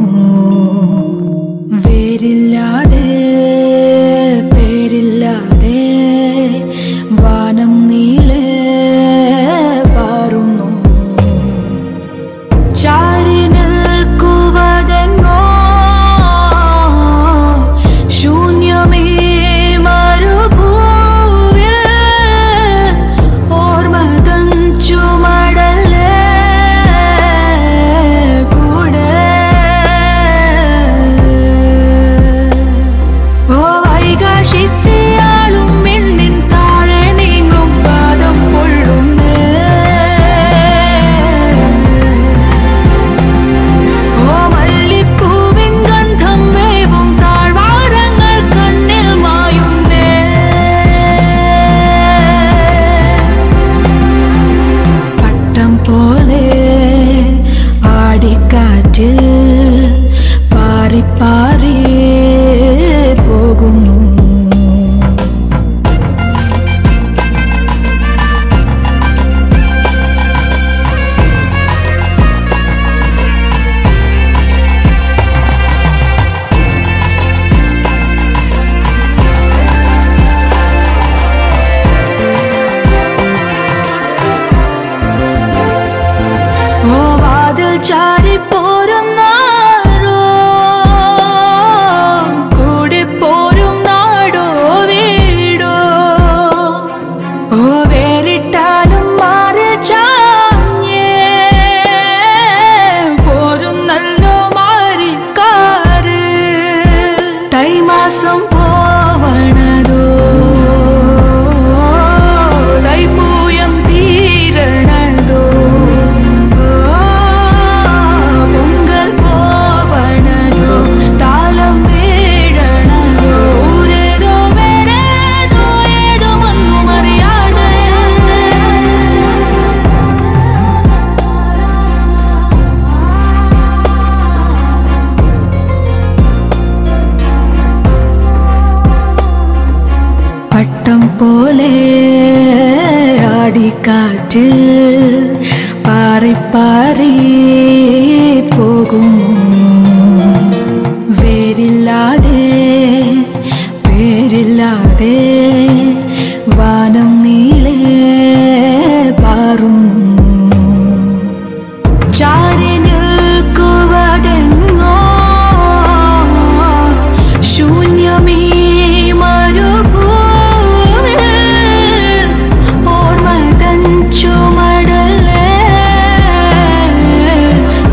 വേരില്ലാതെ പേരില്ലാതെ വാനം നീളെ പാറുന്നു ചാരി നിൽക്കുവതെങ്ങോ ശൂന്യമേ മരുഭൂവിൽ ഓർമ്മതൻ ചുമടലേ കൂടെ ഓ വൈകാശിത്തിയാളും മിണ്ണിൻ താഴെ നീങ്ങും പാദം പൊള്ളുന്നേ ഓ മല്ലിപ്പൂവിൻ ഗന്ധം വേവും താഴ്വാരങ്ങൾ കണ്ണിൽ മായുന്നേ പട്ടം പോലെ ആടിക്കാറ്റിൽ പാറി പാറി പോകുന്നു ഓ വാതിൽ ചാരി പോരുന്നാരോ കൂടി പോരും നാടോ വീടോ ഓ വേറിട്ടാലും മാറി ചാഞ്ഞേ പോരും നല്ലോ മാറിക്കാറ് തൈമാസം പോവണതോ തൈപ്പൂയം തീരണതോ പൊങ്കൽ പോവണതോ താളം വീഴണതോ ഊരേതോ വേറേതോ ഏതോ ഒന്നും അറിയാതെ പട്ടം പോലെ ആടിക്കാറ്റ് പാറി പാറി പോകുന്നു വേരില്ലാതെ പേരില്ലാതെ വാനം നീളെ പാറുന്നു ചാരി നിൽക്കുവതെങ്ങോ ശൂന്യമീ മരുഭൂവിൽ ഓർമ്മതൻ ചുമടലേ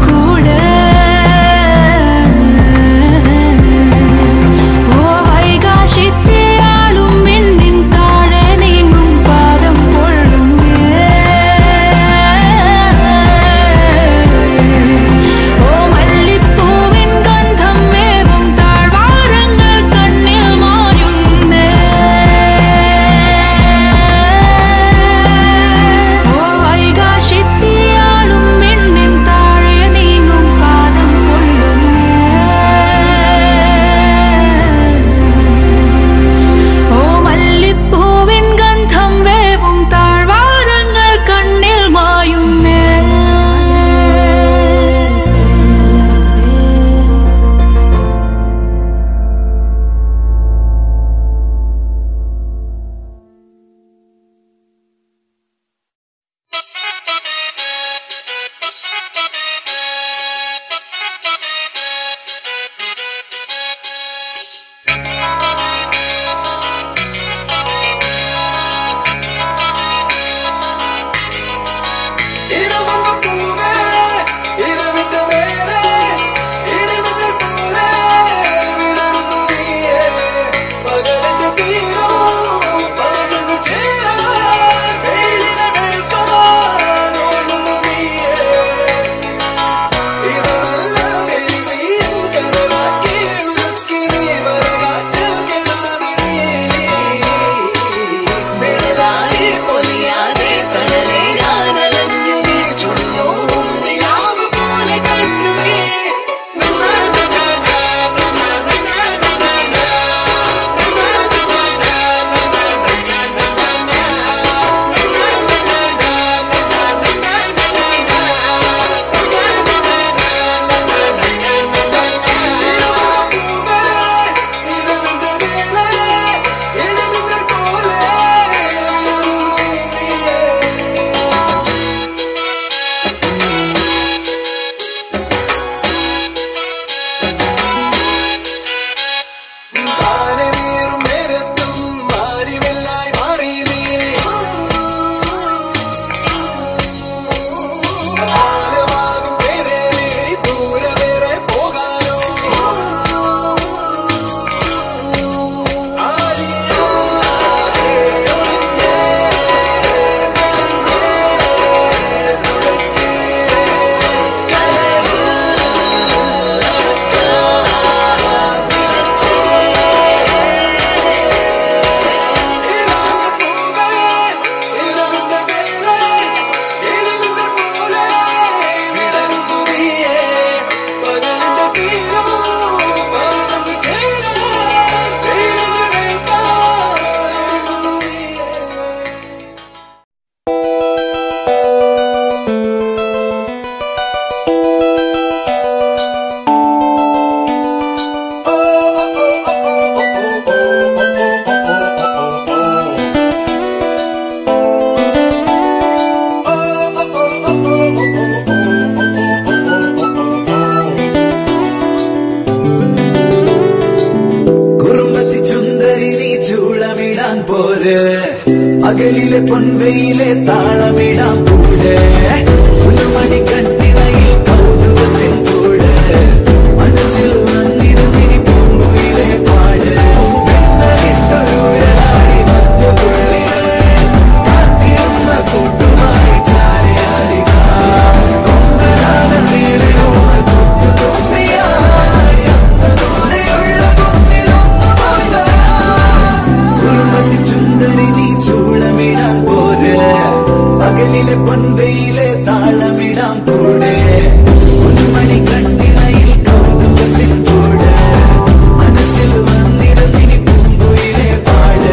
പകലിലെ പൊൻവെയിലെ താളമിടാം കൂടെ ഒരു മണി കണ്ണിണയിൽ കൗതുകത്തിൻ കൂടെ മനസ്സിൽ വന്നിരുന്നിനി പൂങ്കുയിലെ പാട് വെണ്ണലിട്ടൊരു ഉയരാടി വന്നു പുള്ളികളെ കാത്തിരുന്ന കൂട്ടുമായി ചാരിയാടിക കൊമ്പനാന നീളെ ഓമൽ കുഞ്ഞു തൊപ്പിയായി അന്ന് ദൂരെയുള്ള കുന്നിലൊന്നു പോയി വരാം കുറുമ്പത്തി ചുന്ദരി നീ ചൂളമിടാൻ പോരെ പകലിലെ പൊൻവെയിലെ താളമിടാം കൂടെ ഒരു മണി കണ്ണിണയിൽ കൗതുകത്തിൻ കൂടെ മനസ്സിൽ വന്നിരുന്നിനി പൂങ്കുയിലെ പാട്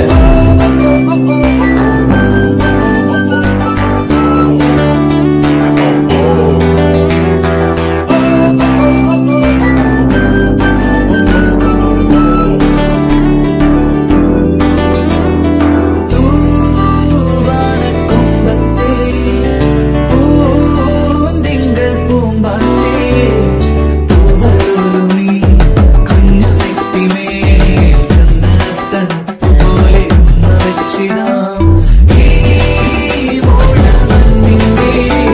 തൂവാനക്കൊമ്പത്തെ പൂന്തിങ്കൾ പൂമ്പാറ്റേ പൂവരുളി കുഞ്ഞു നെറ്റിമേൽ ചന്ദനത്തണുപ്പ് പോലെ ഉമ്മ വെച്ചിടാം ഈ മൂടമഞ്ഞിന്റെ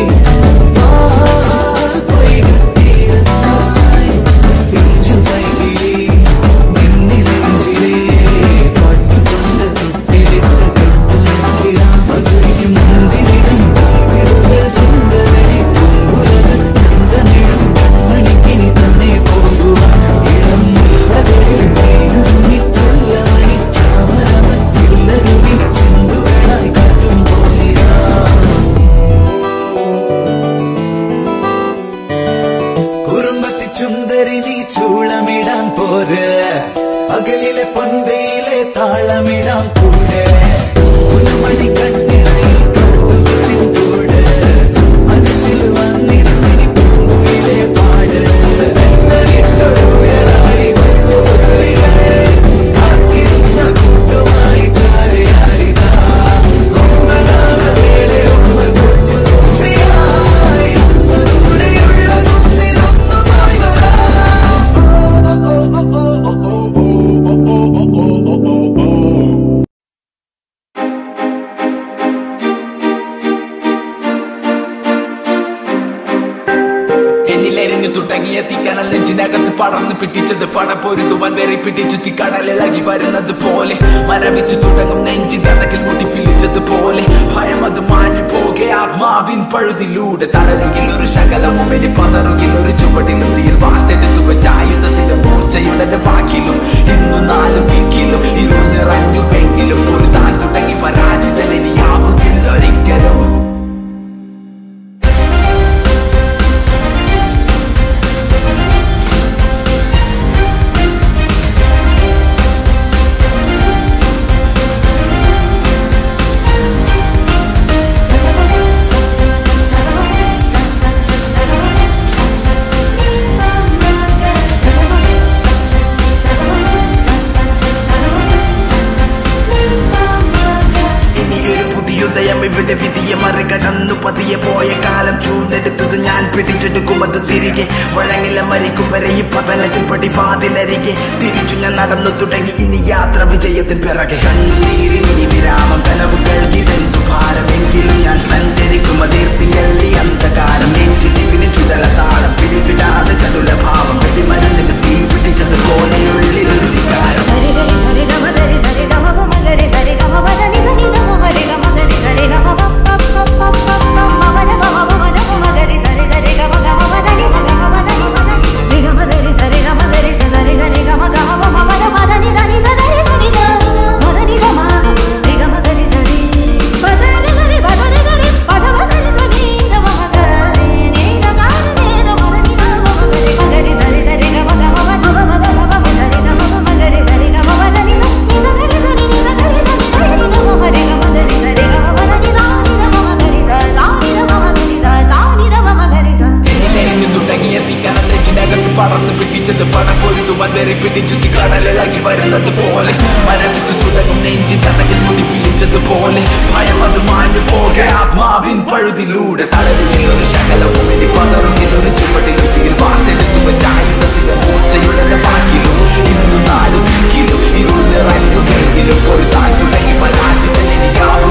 പാൽ പൊയ്കത്തീരത്തായി പിഞ്ചു പൈകിളി നിന്നി നെഞ്ചിലേ പാട്ടുകൊണ്ട് തൊട്ടിലിട്ട് കെട്ടുമെങ്കിടാം മധുരിക്കും മുന്തിരിതും വിരലുകൾ ചിന്തനടി പൂങ്കുലകൾ ചന്ദനിടും കൺമണിക്കിനി തന്നെ പോകുവാൻ ഇളം മുല്ലകളിൽ നീങ്ങി ചെല്ലമണി ചാമരമച്ചില്ലരുവി ചിന്തുകളായി കാറ്റും പോന്നിരാ കുറുമ്പത്തി ചുന്ദരി നീ ചൂളമിടാൻ പോര് പകലിലെ പൊൻവെയിലെ താളമിടാൻ കൂടെ ഒരു മണി കണ്ണിണയിൽ കൗതുകത്തിൻ കൂടെ മനസ്സിൽ വന്നിരുന്നിനി പൂങ്കുയിലെ പാട് വെണ്ണലിട്ടൊരു ഉയരാടി വന്നു മുരളികളെ കാത്തിരുന്ന കൂട്ടുമായി ചാരിയാടിതാ കൊമ്പനാന വേളെ ഒമ്മൽ കുഞ്ഞു തുമ്പിയായി അന്ന് ദൂരെയുള്ള കുന്നിലൊന്നു പോയി വരാം എന്നിലെരിഞ്ഞു തുടങ്ങിയ തീക്കനൽ നെഞ്ചിനകത്ത് പടർന്ന് പിടിച്ചത് പടപ്പൊരുതുവാൻ വെറി പിടിച്ചു കടലിളകി വരുന്നത് പോലെ മരവിച്ചു തുടങ്ങും നെഞ്ചിൻ കഥകിൽ മുട്ടി പിളിച്ചത് പോലെ ഭയം അത് മാഞ്ഞു പോകെ ആത്മാവിൻ പഴുതിലൂടെ തളരുകിൽ ഒരു ശകലവും ഇനി പതറുകിൽ ഒരു ചുവടിലും തീർ വാർത്തെടുത്തു വെച്ച ആയുധത്തിന്റെ മൂർച്ചയുടെ വാക്കിലും ഇന്നു നാലു ദിക്കിലും ഇരുൾ നിറഞ്ഞുവെങ്കിലും ഒരു താൻ തുടങ്ങി പരാജിതൻ ഇനിയാവുകില്ല ഒരിക്കലും ഇനിയൊരു പുതിയുദയം ഇവിടെ വിധിയെ മറികടന്നു പതിയെ പോയ കാലം ചൂടെടുത്തത് ഞാൻ പിടിച്ചെടുക്കുമത് തിരികെ വഴങ്ങില മരിക്കും വരെ ഈ പതനത്തിൻ പടിവാതിലരികെ തിരിച്ചു ഞാൻ നടന്നു തുടങ്ങി ഇനി യാത്ര വിജയത്തിൻ പിറകെ കണ്ണുനീരിൽ ഇനി വിരാമം കനവുകൾക്കിതെന്തു ഭാരമെങ്കിലും ഞാൻ സഞ്ചരിക്കും അതിർത്തിയല്ലി അന്ധകാരം നെഞ്ചിടിപ്പിന് ചുടല താളം പിടിവിടാതെ ചടുല ഭാവം വെടിമരുന്നിന് തീ പിടിച്ചത് പോലെയുള്ളിലൊരു വികാരം എന്നിലെരിഞ്ഞു തുടങ്ങിയ തീക്കനൽ നെഞ്ചിനകത്ത് പടർന്ന് പിടിച്ചത് പടപ്പൊരുതുവാൻ വെറി പിടിച്ചു തീ കടലിളകി വരുന്നത് പോലെ മരവിച്ചു തുടങ്ങും നെഞ്ചിൻ കഥകിൽ മുടി പിടിച്ചത് പോലെ ഭയം അത് മാഞ്ഞു പോകെ ആത്മാവിൻ പഴുതിലൂടെ തളരുകിൽ ഒരു ശകലവും ഇനി പതറുകിൽ ഒരു ചുവടിലും തീർ വാർത്തെടുത്തു വെച്ച ആയുധത്തിന്റെ മൂർച്ചയുടെ വാക്കിലും ഇന്നു നാലു ദിക്കിലും ഇരുൾ നിറഞ്ഞു ഒരു താൻ തുടങ്ങി പരാജിതൻ ഇനിയാവും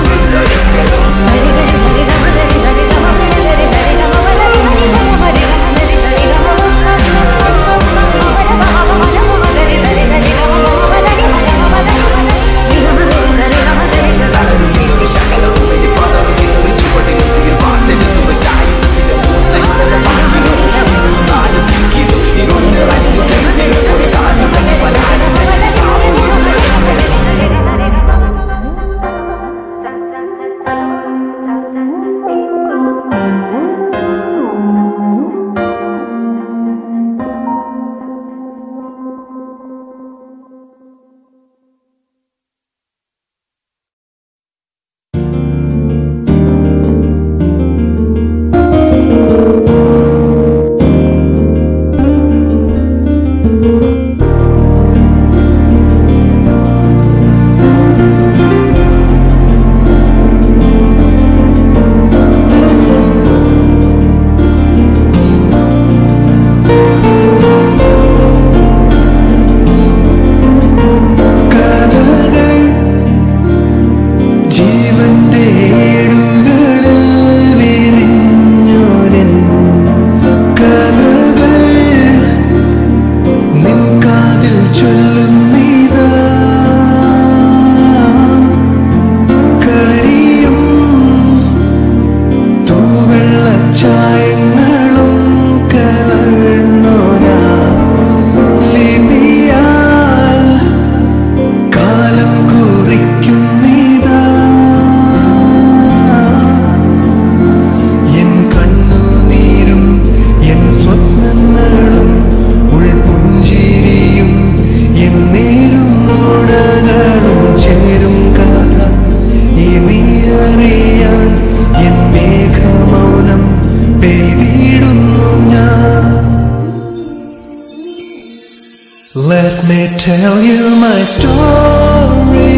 Let me tell you my story.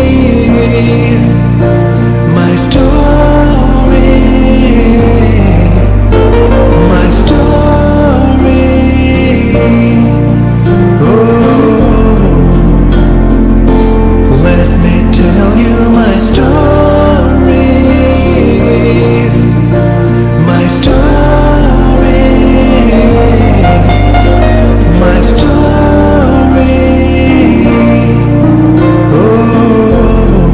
My story. My story. Oh. Let me tell you my story. My story. My story. Oh.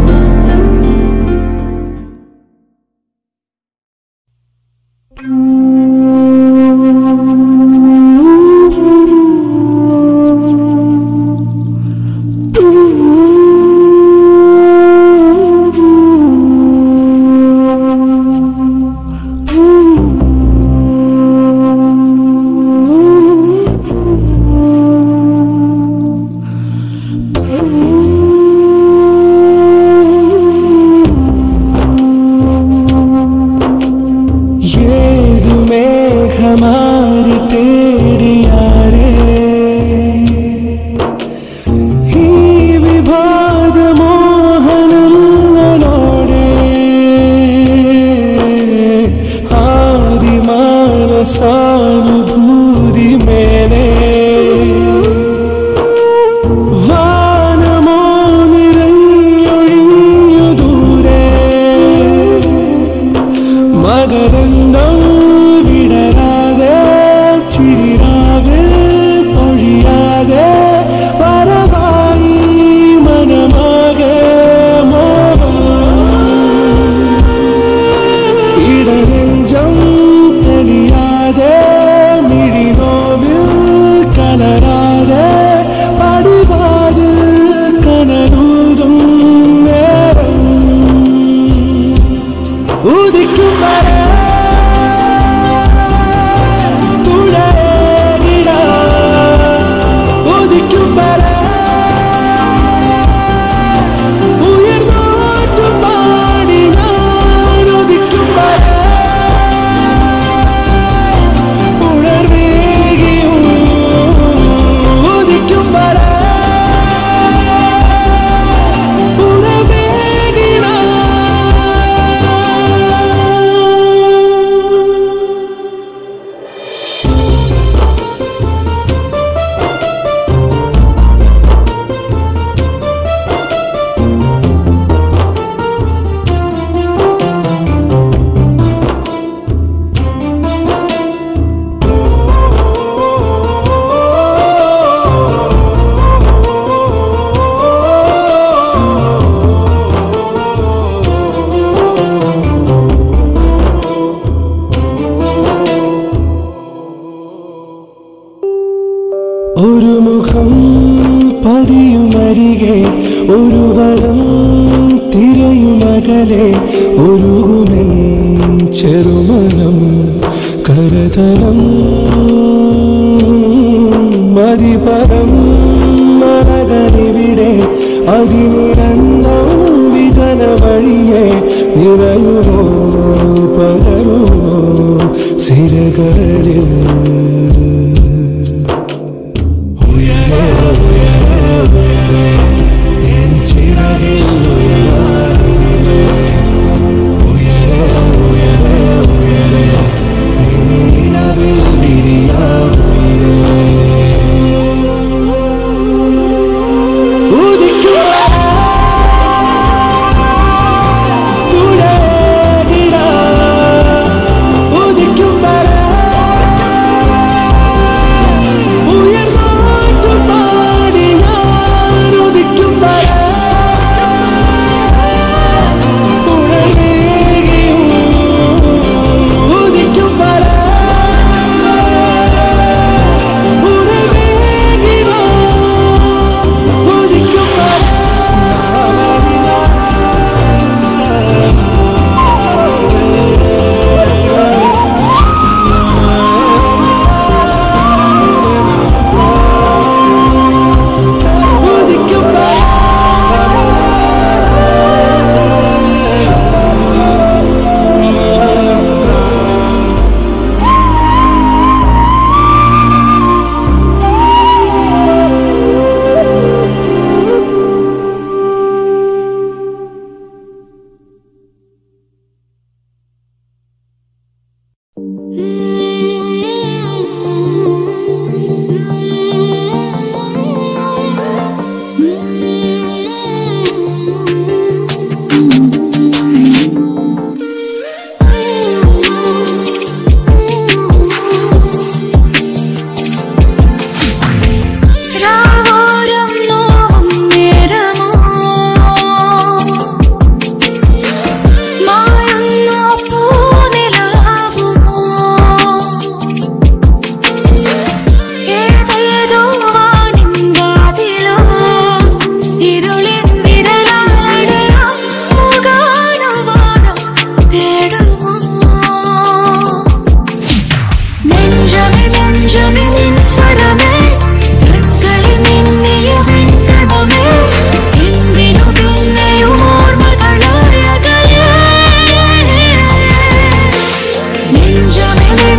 ഏതു മേഘമാരി തേടിയാരേ ഈ വിഭാത മോഹനങ്ങളോടെ ആദിമാനസാനുഭൂതി മേലെ വാനമോ നിറഞ്ഞൊഴിഞ്ഞു ദൂരെ മകരന്തം വിടരാതെ ചിരാതെ പൊഴിയാതെ പരവായി മനമാകെ മോഹം ഇടനെഞ്ചം തെളിയാതെ മിഴിനോവിൽ കലരാതെ പടിവാതിൽ കനലൂതും നേരം ഉദിക്കും വരെ തുടരേകിട ഉദിക്കും വരെ ഉയർന്നോട്ടു പാടി ഞാൻ ഉദിക്കും വരെ ഉണർവേകിയും ഉദിക്കും വരെ ഉണർവേകിട ഒരു മുഖം പതിയുമരികെ ഒരു വരം തിരയുമകലെ ഒരുമെൻ ചെറുമനം കരതലം മതിപരം മരകളിവിടെ അതിനിരന്തം വിജന വഴിയെ നിറയുമോ പകരുമോ സിരകളിൽ ഉയരെ ഉയരെ ഉയരെ എൻ ചിറകിൽ ഉയരാനിലെ ഉയരെ ഉയരെ ഉയരെ നിന്നിലവിൽ വിരിയാമുയരെ ഉദിക്കുക തുടരിട ഉദിക്കും വരെ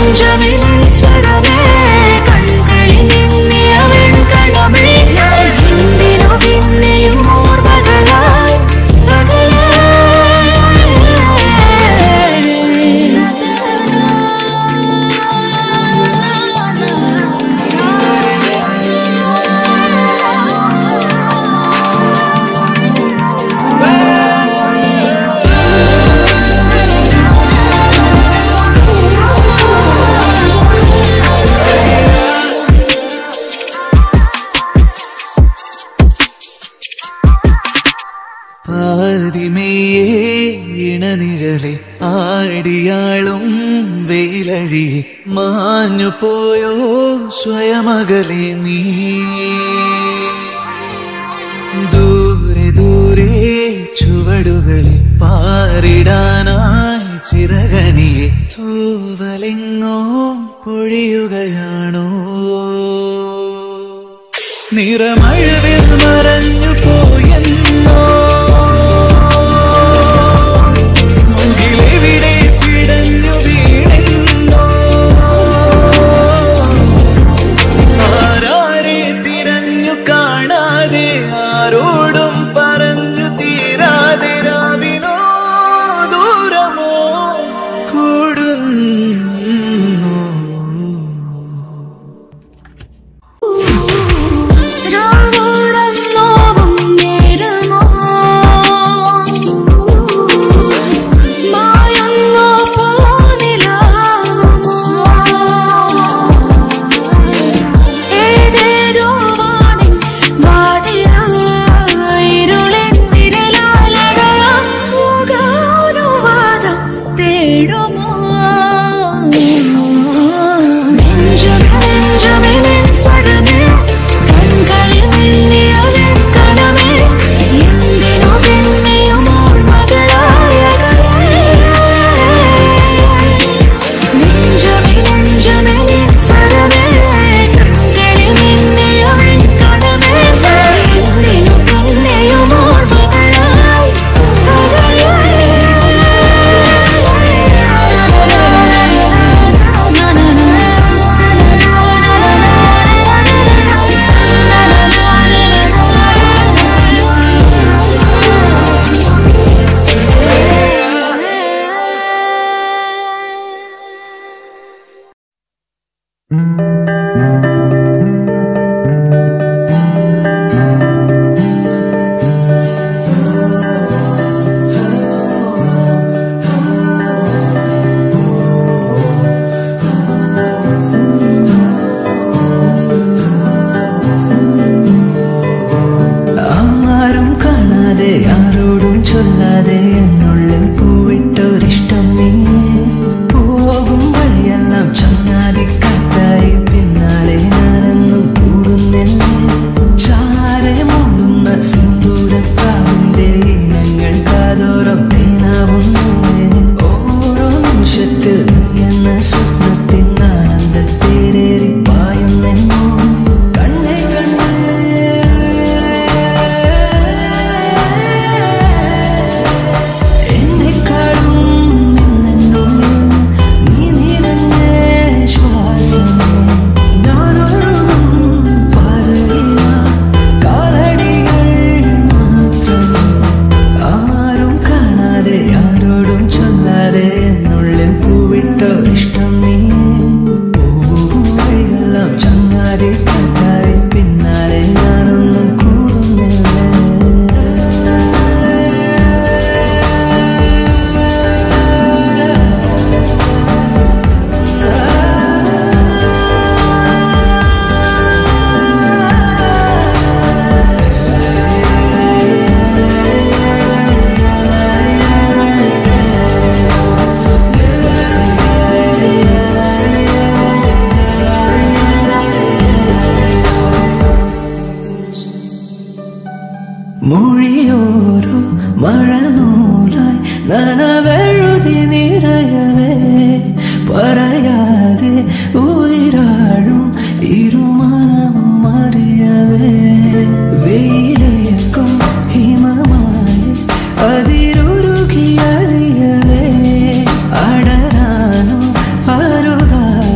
നെഞ്ചമിലൻ സ്വരമേ കൺകളിൽ നിന്നിയവൻ കടമേ എന്തിനു പിന്നെയും ഓർമ്മകളായി പാതിമേയേ ഇണനിഴലെ ആടിയാളും വെയിലഴിയെ മാഞ്ഞു പോയോ സ്വയമകലെ നീ ദൂരെ ദൂരെ ചുവടുകളിൽ പാറിടാനായി ചിറകണിയെ തൂവലെങ്ങോ പൊഴിയുകയാണോ നിറമഴവിൽ മറഞ്ഞു പോയെന്നോ മുകിലെവിടെ പിടഞ്ഞു വീണെന്നോ ആരാരെ തിരഞ്ഞു കാണാതെ ആരോടും പറഞ്ഞു തീരാതെ രാവിനോ ദൂരമോ കൂടുന്നു രാവോളം നോവും നേരമോ മായങ്ങോ പോനിലാവുമോ ഏതേതോ വാനിൻ വാതിലായിരുളിൻ തിരലാലടയാം മൂകാനുവാദം തേടുമോ നെഞ്ചമേ നെഞ്ചമേ നിൻ സ്വരമേ കൺകളിൽ മിന്നിയവൻ കണമേ എന്തിനു പിന്നെയും ഓർമ്മകളായകലേ നെഞ്ചമേ നെഞ്ചമേ നിൻ സ്വരമേ കൺകളിൽ മിന്നിയവൻ കണമേ എന്തിനു പിന്നെയും ഓർമ്മകളായി ആരും കാണാതെ ആരോടും ചൊല്ലാതെ എന്നുള്ളിൽ പൂവിട്ടൊരിഷ്ടം നീ പോകും വഴിയെല്ലാം ചങ്ങാതി കാറ്റായി പിന്നാലെ ഞാനെന്നും കൂടുന്നില്ല ചാരെ മൂടുന്ന സിന്ദൂരപ്രാവിന്റെ ഇനങ്ങൾ കാതോരം തേനാവുന്നു ഓരോ നിമിഷത്തിൽ നീ എന്ന സ്വപ്നത്തിൻ ആനന്ദത്തേരേറി പായുന്നെന്നോ കണ്ണേ എന്നെക്കാളും നിന്നെന്നുള്ളിൽ നീ നിറഞ്ഞ ശ്വാസം ഞാനൊഴുകും പാതയില്ല കാലടികൾ മാത്രം ആരും കാണാതെ ആരോടും ചൊല്ലാതെ എന്നുള്ളിൽ പൂവിട്ടൊരിഷ്ടം നീ പോകും വഴികളെല്ലാം ചങ്ങാതി കാറ്റായി പിന്നാലെ ഞാനൊന്നും കൂടുന്നില്ല മൊഴിയോരോ മഴനൂലായി നനവെഴുതി നിറയവേ പറയാതെ ഉയരാഴും ഇരുമനവും അറിയവേ വെയിലേക്കും ഹിമമായി അതിരുരുകി അറിയവേ അടരാനോ അരുതാ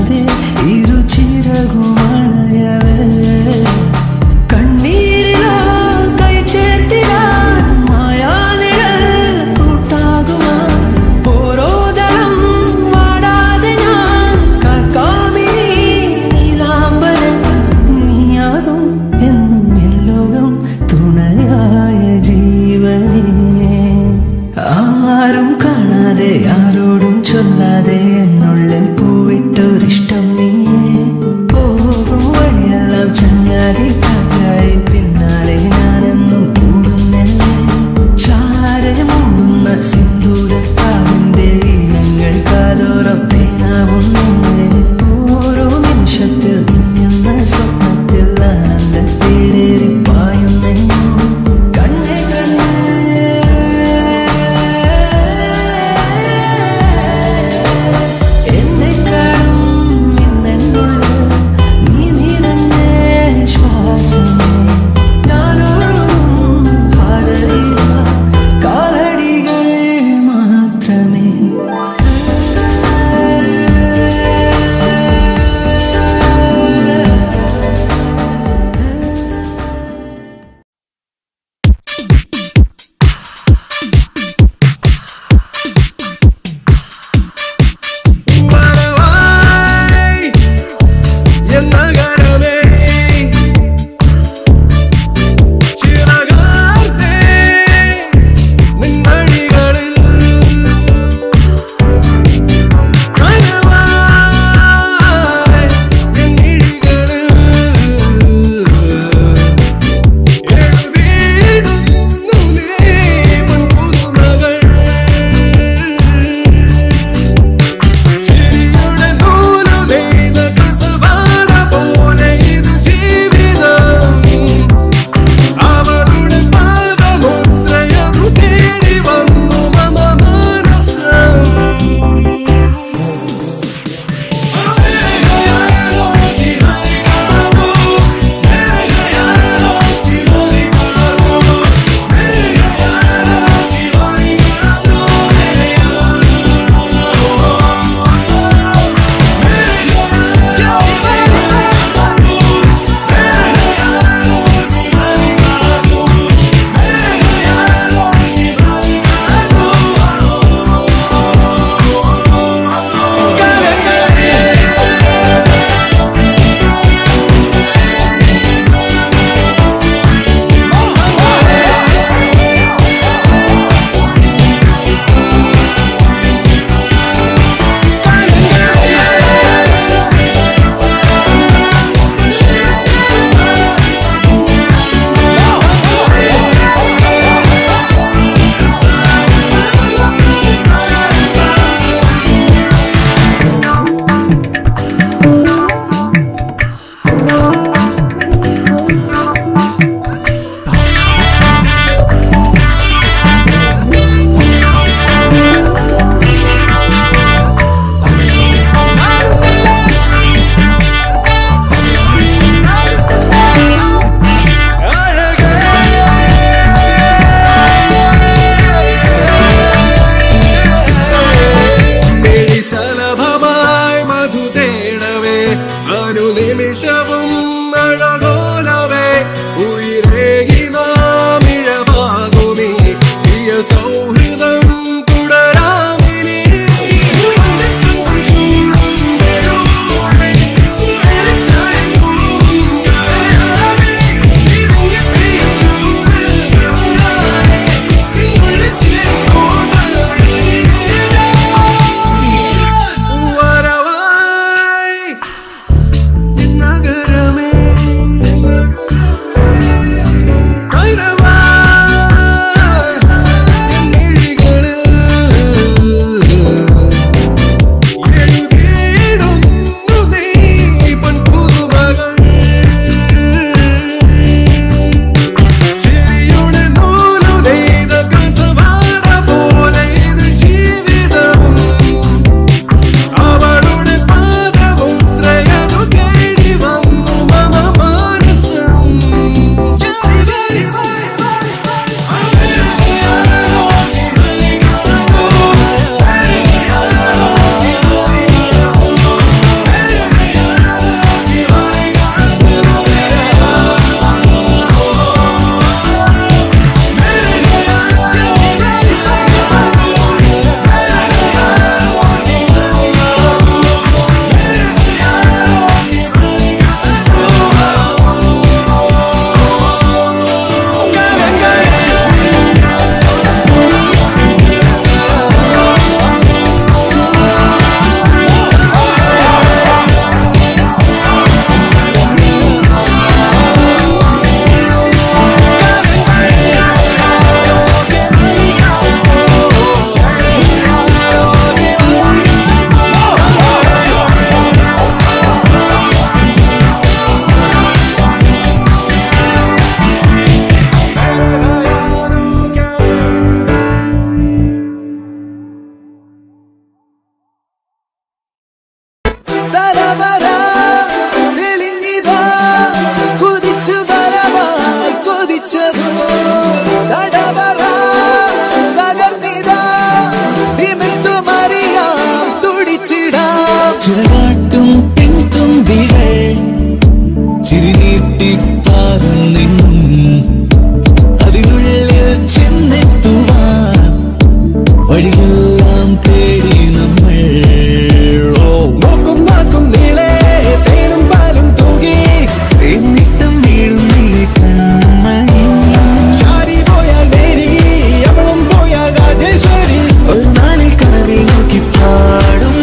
ചിറകാട്ടും പെൺതുമ്പികൾ ചിരിനീട്ടി പാറുന്നെങ്ങും അതിനുള്ളിൽ ചെന്നെത്തുവാൻ വഴിയെല്ലാം തേടി നമ്മൾ ഓ നോക്കും നാക്കും നീളെ തേനും പാലും തൂകി എന്നിട്ടും വീഴുന്നില്ലേ കൺമണി ശാരി പോയാൽ മേരി അവളും പോയാൽ രാജേശ്വരി ഒരു നാളിൽ കനവിൽ നോക്കി പാടും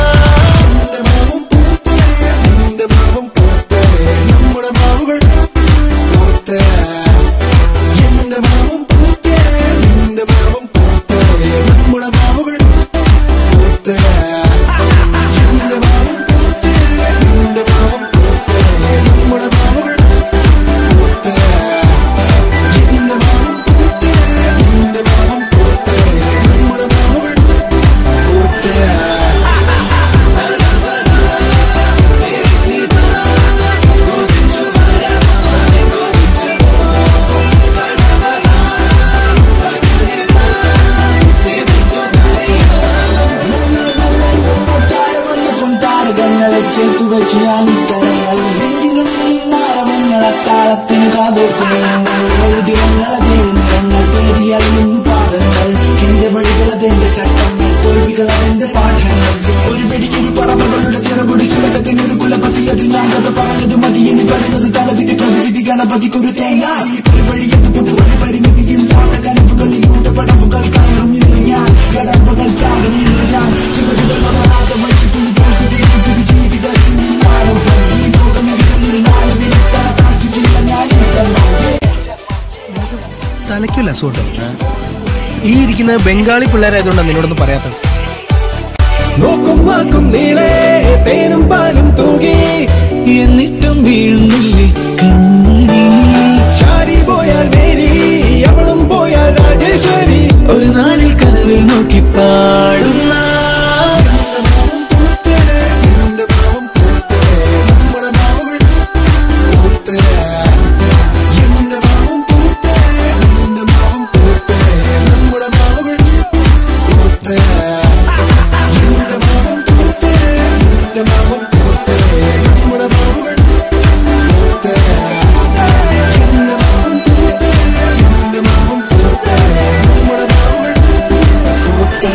നമ്മുടെ മാവുകൾ പൂത്തേ. എന്റെ മാവും പൂത്തേ. നിന്റെ മാവും പൂത്തേ. നമ്മുടെ മാവുകൾ പൂത്തേ. എന്റെ മാവും പൂത്തേ. നിന്റെ മാവും പൂത്തേ. നമ്മുടെ മാവുകൾ പൂത്തേ. എന്റെ മാവും പൂത്തേ. നിന്റെ മാവും പൂത്തേ. നമ്മുടെ മാവുകൾ പൂത്തേ. താരകങ്ങളെ ചേർത്തു വെച്ച് ഞാൻ ഇത്തരങ്ങൾ നെഞ്ചിനുള്ളിൽ നാരമങ്ങളെ താളത്തിന് കാതോക്കുന്നു ദിനങ്ങളെ നിറങ്ങൾ തേടിയാൽ ഇന്ന് പാദങ്ങൾ എന്റെ വഴികളതെന്റെ ചട്ടങ്ങൾ തോൽവികളതെന്റെ പാഠങ്ങൾ ഒരു വെടിക്കൊരു പറവകളുടെ ചിറകുടി ചുലകത്തിന് ഒരു കുലപതി അത് ഞാൻ കഥ പറഞ്ഞത് മതി ഇനി വരുന്നത് തലവിധി പ്രതിവിധി ഗണപതിക്കൊരു തേങ്ങായി ഒരു വഴിയത് പുതുവഴി പരിമിതിയില്ലാത്ത കനവുകളിലൂടെ പടവുകൾ കയറും ഇന്ന് ഞാൻ കടമ്പകൾ ചാടും ഇന്ന് ഞാൻ ചുവടുകൾ വളരാതെ വഴി തുണികൾ കുതിച്ചു പുതു ജീവിതത്തിൽ ആരംഭം ഈ ലോകം ഇതിൽ നാല് വിരുദ്ധ കാറ്റുകില്ല ഞാൻ ഈ ജന്മം തലയ്ക്കല്ല അസുഖം ഈ ഇരിക്കുന്ന ബംഗാളി പിള്ളേരായതുകൊണ്ടാണ് നിന്നോടൊന്നും പറയാത്തത് നോക്കും വാക്കും നീളെ തേനും പാലും തൂകി എന്നിട്ടും വീഴുന്നില്ലേ കൺമണി ശാരി പോയാൽ മേരി അവളും പോയാൽ രാജേശ്വരി ഒരു നാളിൽ കനവിൽ നോക്കി പാടുന്ന എന്റെ മാവും പൂത്തേ. നമ്മുടെ മാവുകൾ പൂത്തേ. എന്റെ മാവും പൂത്തേ. നിന്റെ മാവും പൂത്തേ. നമ്മുടെ മാവുകൾ പൂത്തേ. എന്റെ മാവും പൂത്തേ. നിന്റെ മാവും പൂത്തേ. നമ്മുടെ മാവുകൾ പൂത്തേ. എന്റെ മാവും പൂത്തേ. നിന്റെ മാവും പൂത്തേ. നമ്മുടെ മാവുകൾ പൂത്തേ.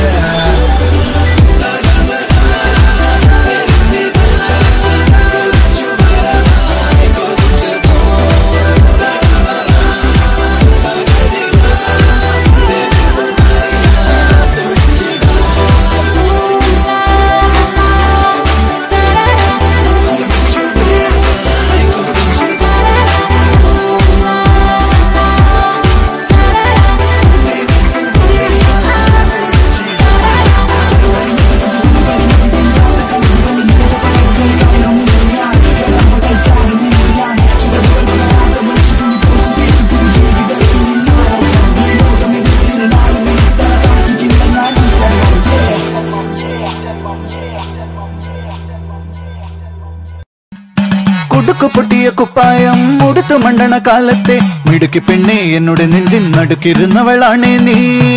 കുടുക്കു പൊട്ടിയ കുപ്പായം ഉടുത്തു മണ്ടണ കാലത്തെ മിടുക്കി പെണ്ണെ എന്നോട് നെഞ്ചിൻ നടുക്കിരുന്നവളാണേ നീ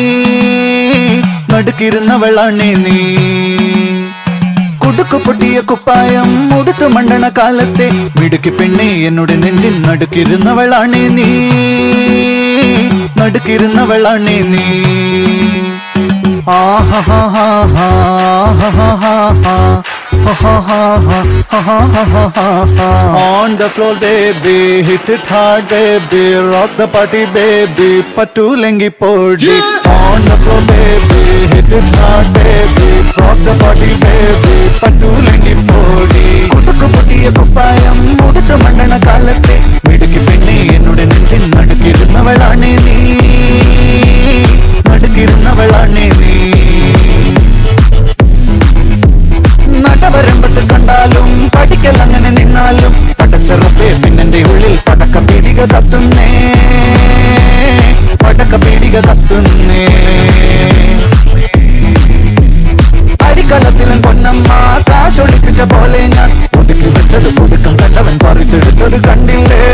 നടുക്കിരുന്നവളാണേ നീ കുടുക്കു പൊട്ടിയ കുപ്പായം ഉടുത്തു മണ്ടണ കാലത്തെ മിടുക്കി പെണ്ണെ എന്നോട് നെഞ്ചിൻ നടുക്കിരുന്നവളാണേ നീ നടുക്കിരുന്നവളാണേ നീ On the floor, baby, hit it hard, baby, rock the party, baby, patulengi podi. On the floor, baby, hit it hard, baby, rock the party, baby, patulengi podi. കുടുക്കു പൊട്ടിയ കുപ്പായം മുടുത്ത മണ്ടണ കാലത്തെ മിടുക്കി പെണ്ണെ എന്നോട് നെഞ്ചിൻ നടുക്കിരുന്നവളാണേ നീ നടുക്കിരുന്നവളാണേ നീ നടവരമ്പത്ത് കണ്ടാലും പഠിക്കൽ അങ്ങനെ നിന്നാലും പടച്ചെറുപ്പേ പിന്നെന്റെ ഉള്ളിൽ പടക്ക പീടിക കത്തുന്നേ പടക്ക പീടിക കത്തുന്നേ അരിക്കലത്തിലും പൊന്നമ്മ കാശൊളിപ്പിച്ച പോലെ ഞാൻ ഒതുക്കി വെച്ചത് പുതുക്കം കണ്ടവൻ പറിച്ചെടുത്തത് കണ്ടില്ലേ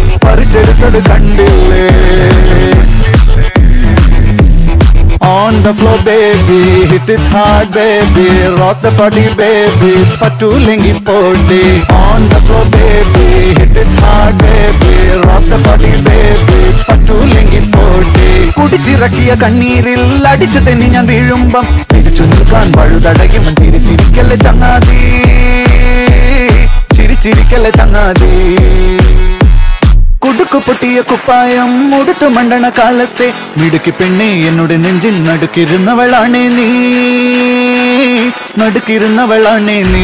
പറിച്ചെടുത്തത് കണ്ടില്ലേ On the the floor, baby. Hit it hard, baby. Rock the body, baby. പറ്റൂലെങ്കി potty On the floor, baby. Hit it hard, baby. Rock the body, baby. പറ്റൂലെങ്കി പോട്ടി കുടിച്ചിറക്കിയ കണ്ണീരിൽ അടിച്ചു തെന്നി ഞാൻ വീഴുമ്പം പിടിച്ചു നിൽക്കാൻ വഴുതടയും ചിരിച്ചിരിക്കല്ലേ ചങ്ങാതി ചിരിച്ചിരിക്കല്ലേ ചങ്ങാതി കുടുക്കു പൊട്ടിയ കുപ്പായം മുടുത്തു മണ്ടണ കാലത്തെ മിടുക്കി പെണ്ണെ എന്നോട് നെഞ്ചിൽ നടുക്കിരുന്നവളാണേ നീ നടുക്കിരുന്നവളാണേ നീ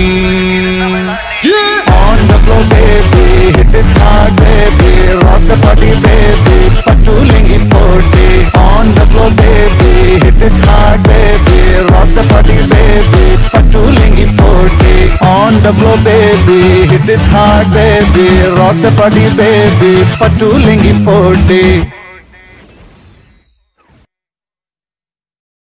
On the floor, baby, hit it hard, baby, rock the body, baby, പറ്റൂലെങ്കി potty On the floor, baby, hit it hard, baby, rock the body, baby, പറ്റൂലെങ്കി potty On the floor, baby, hit it hard, baby, rock the body, baby, പറ്റൂലെങ്കി potty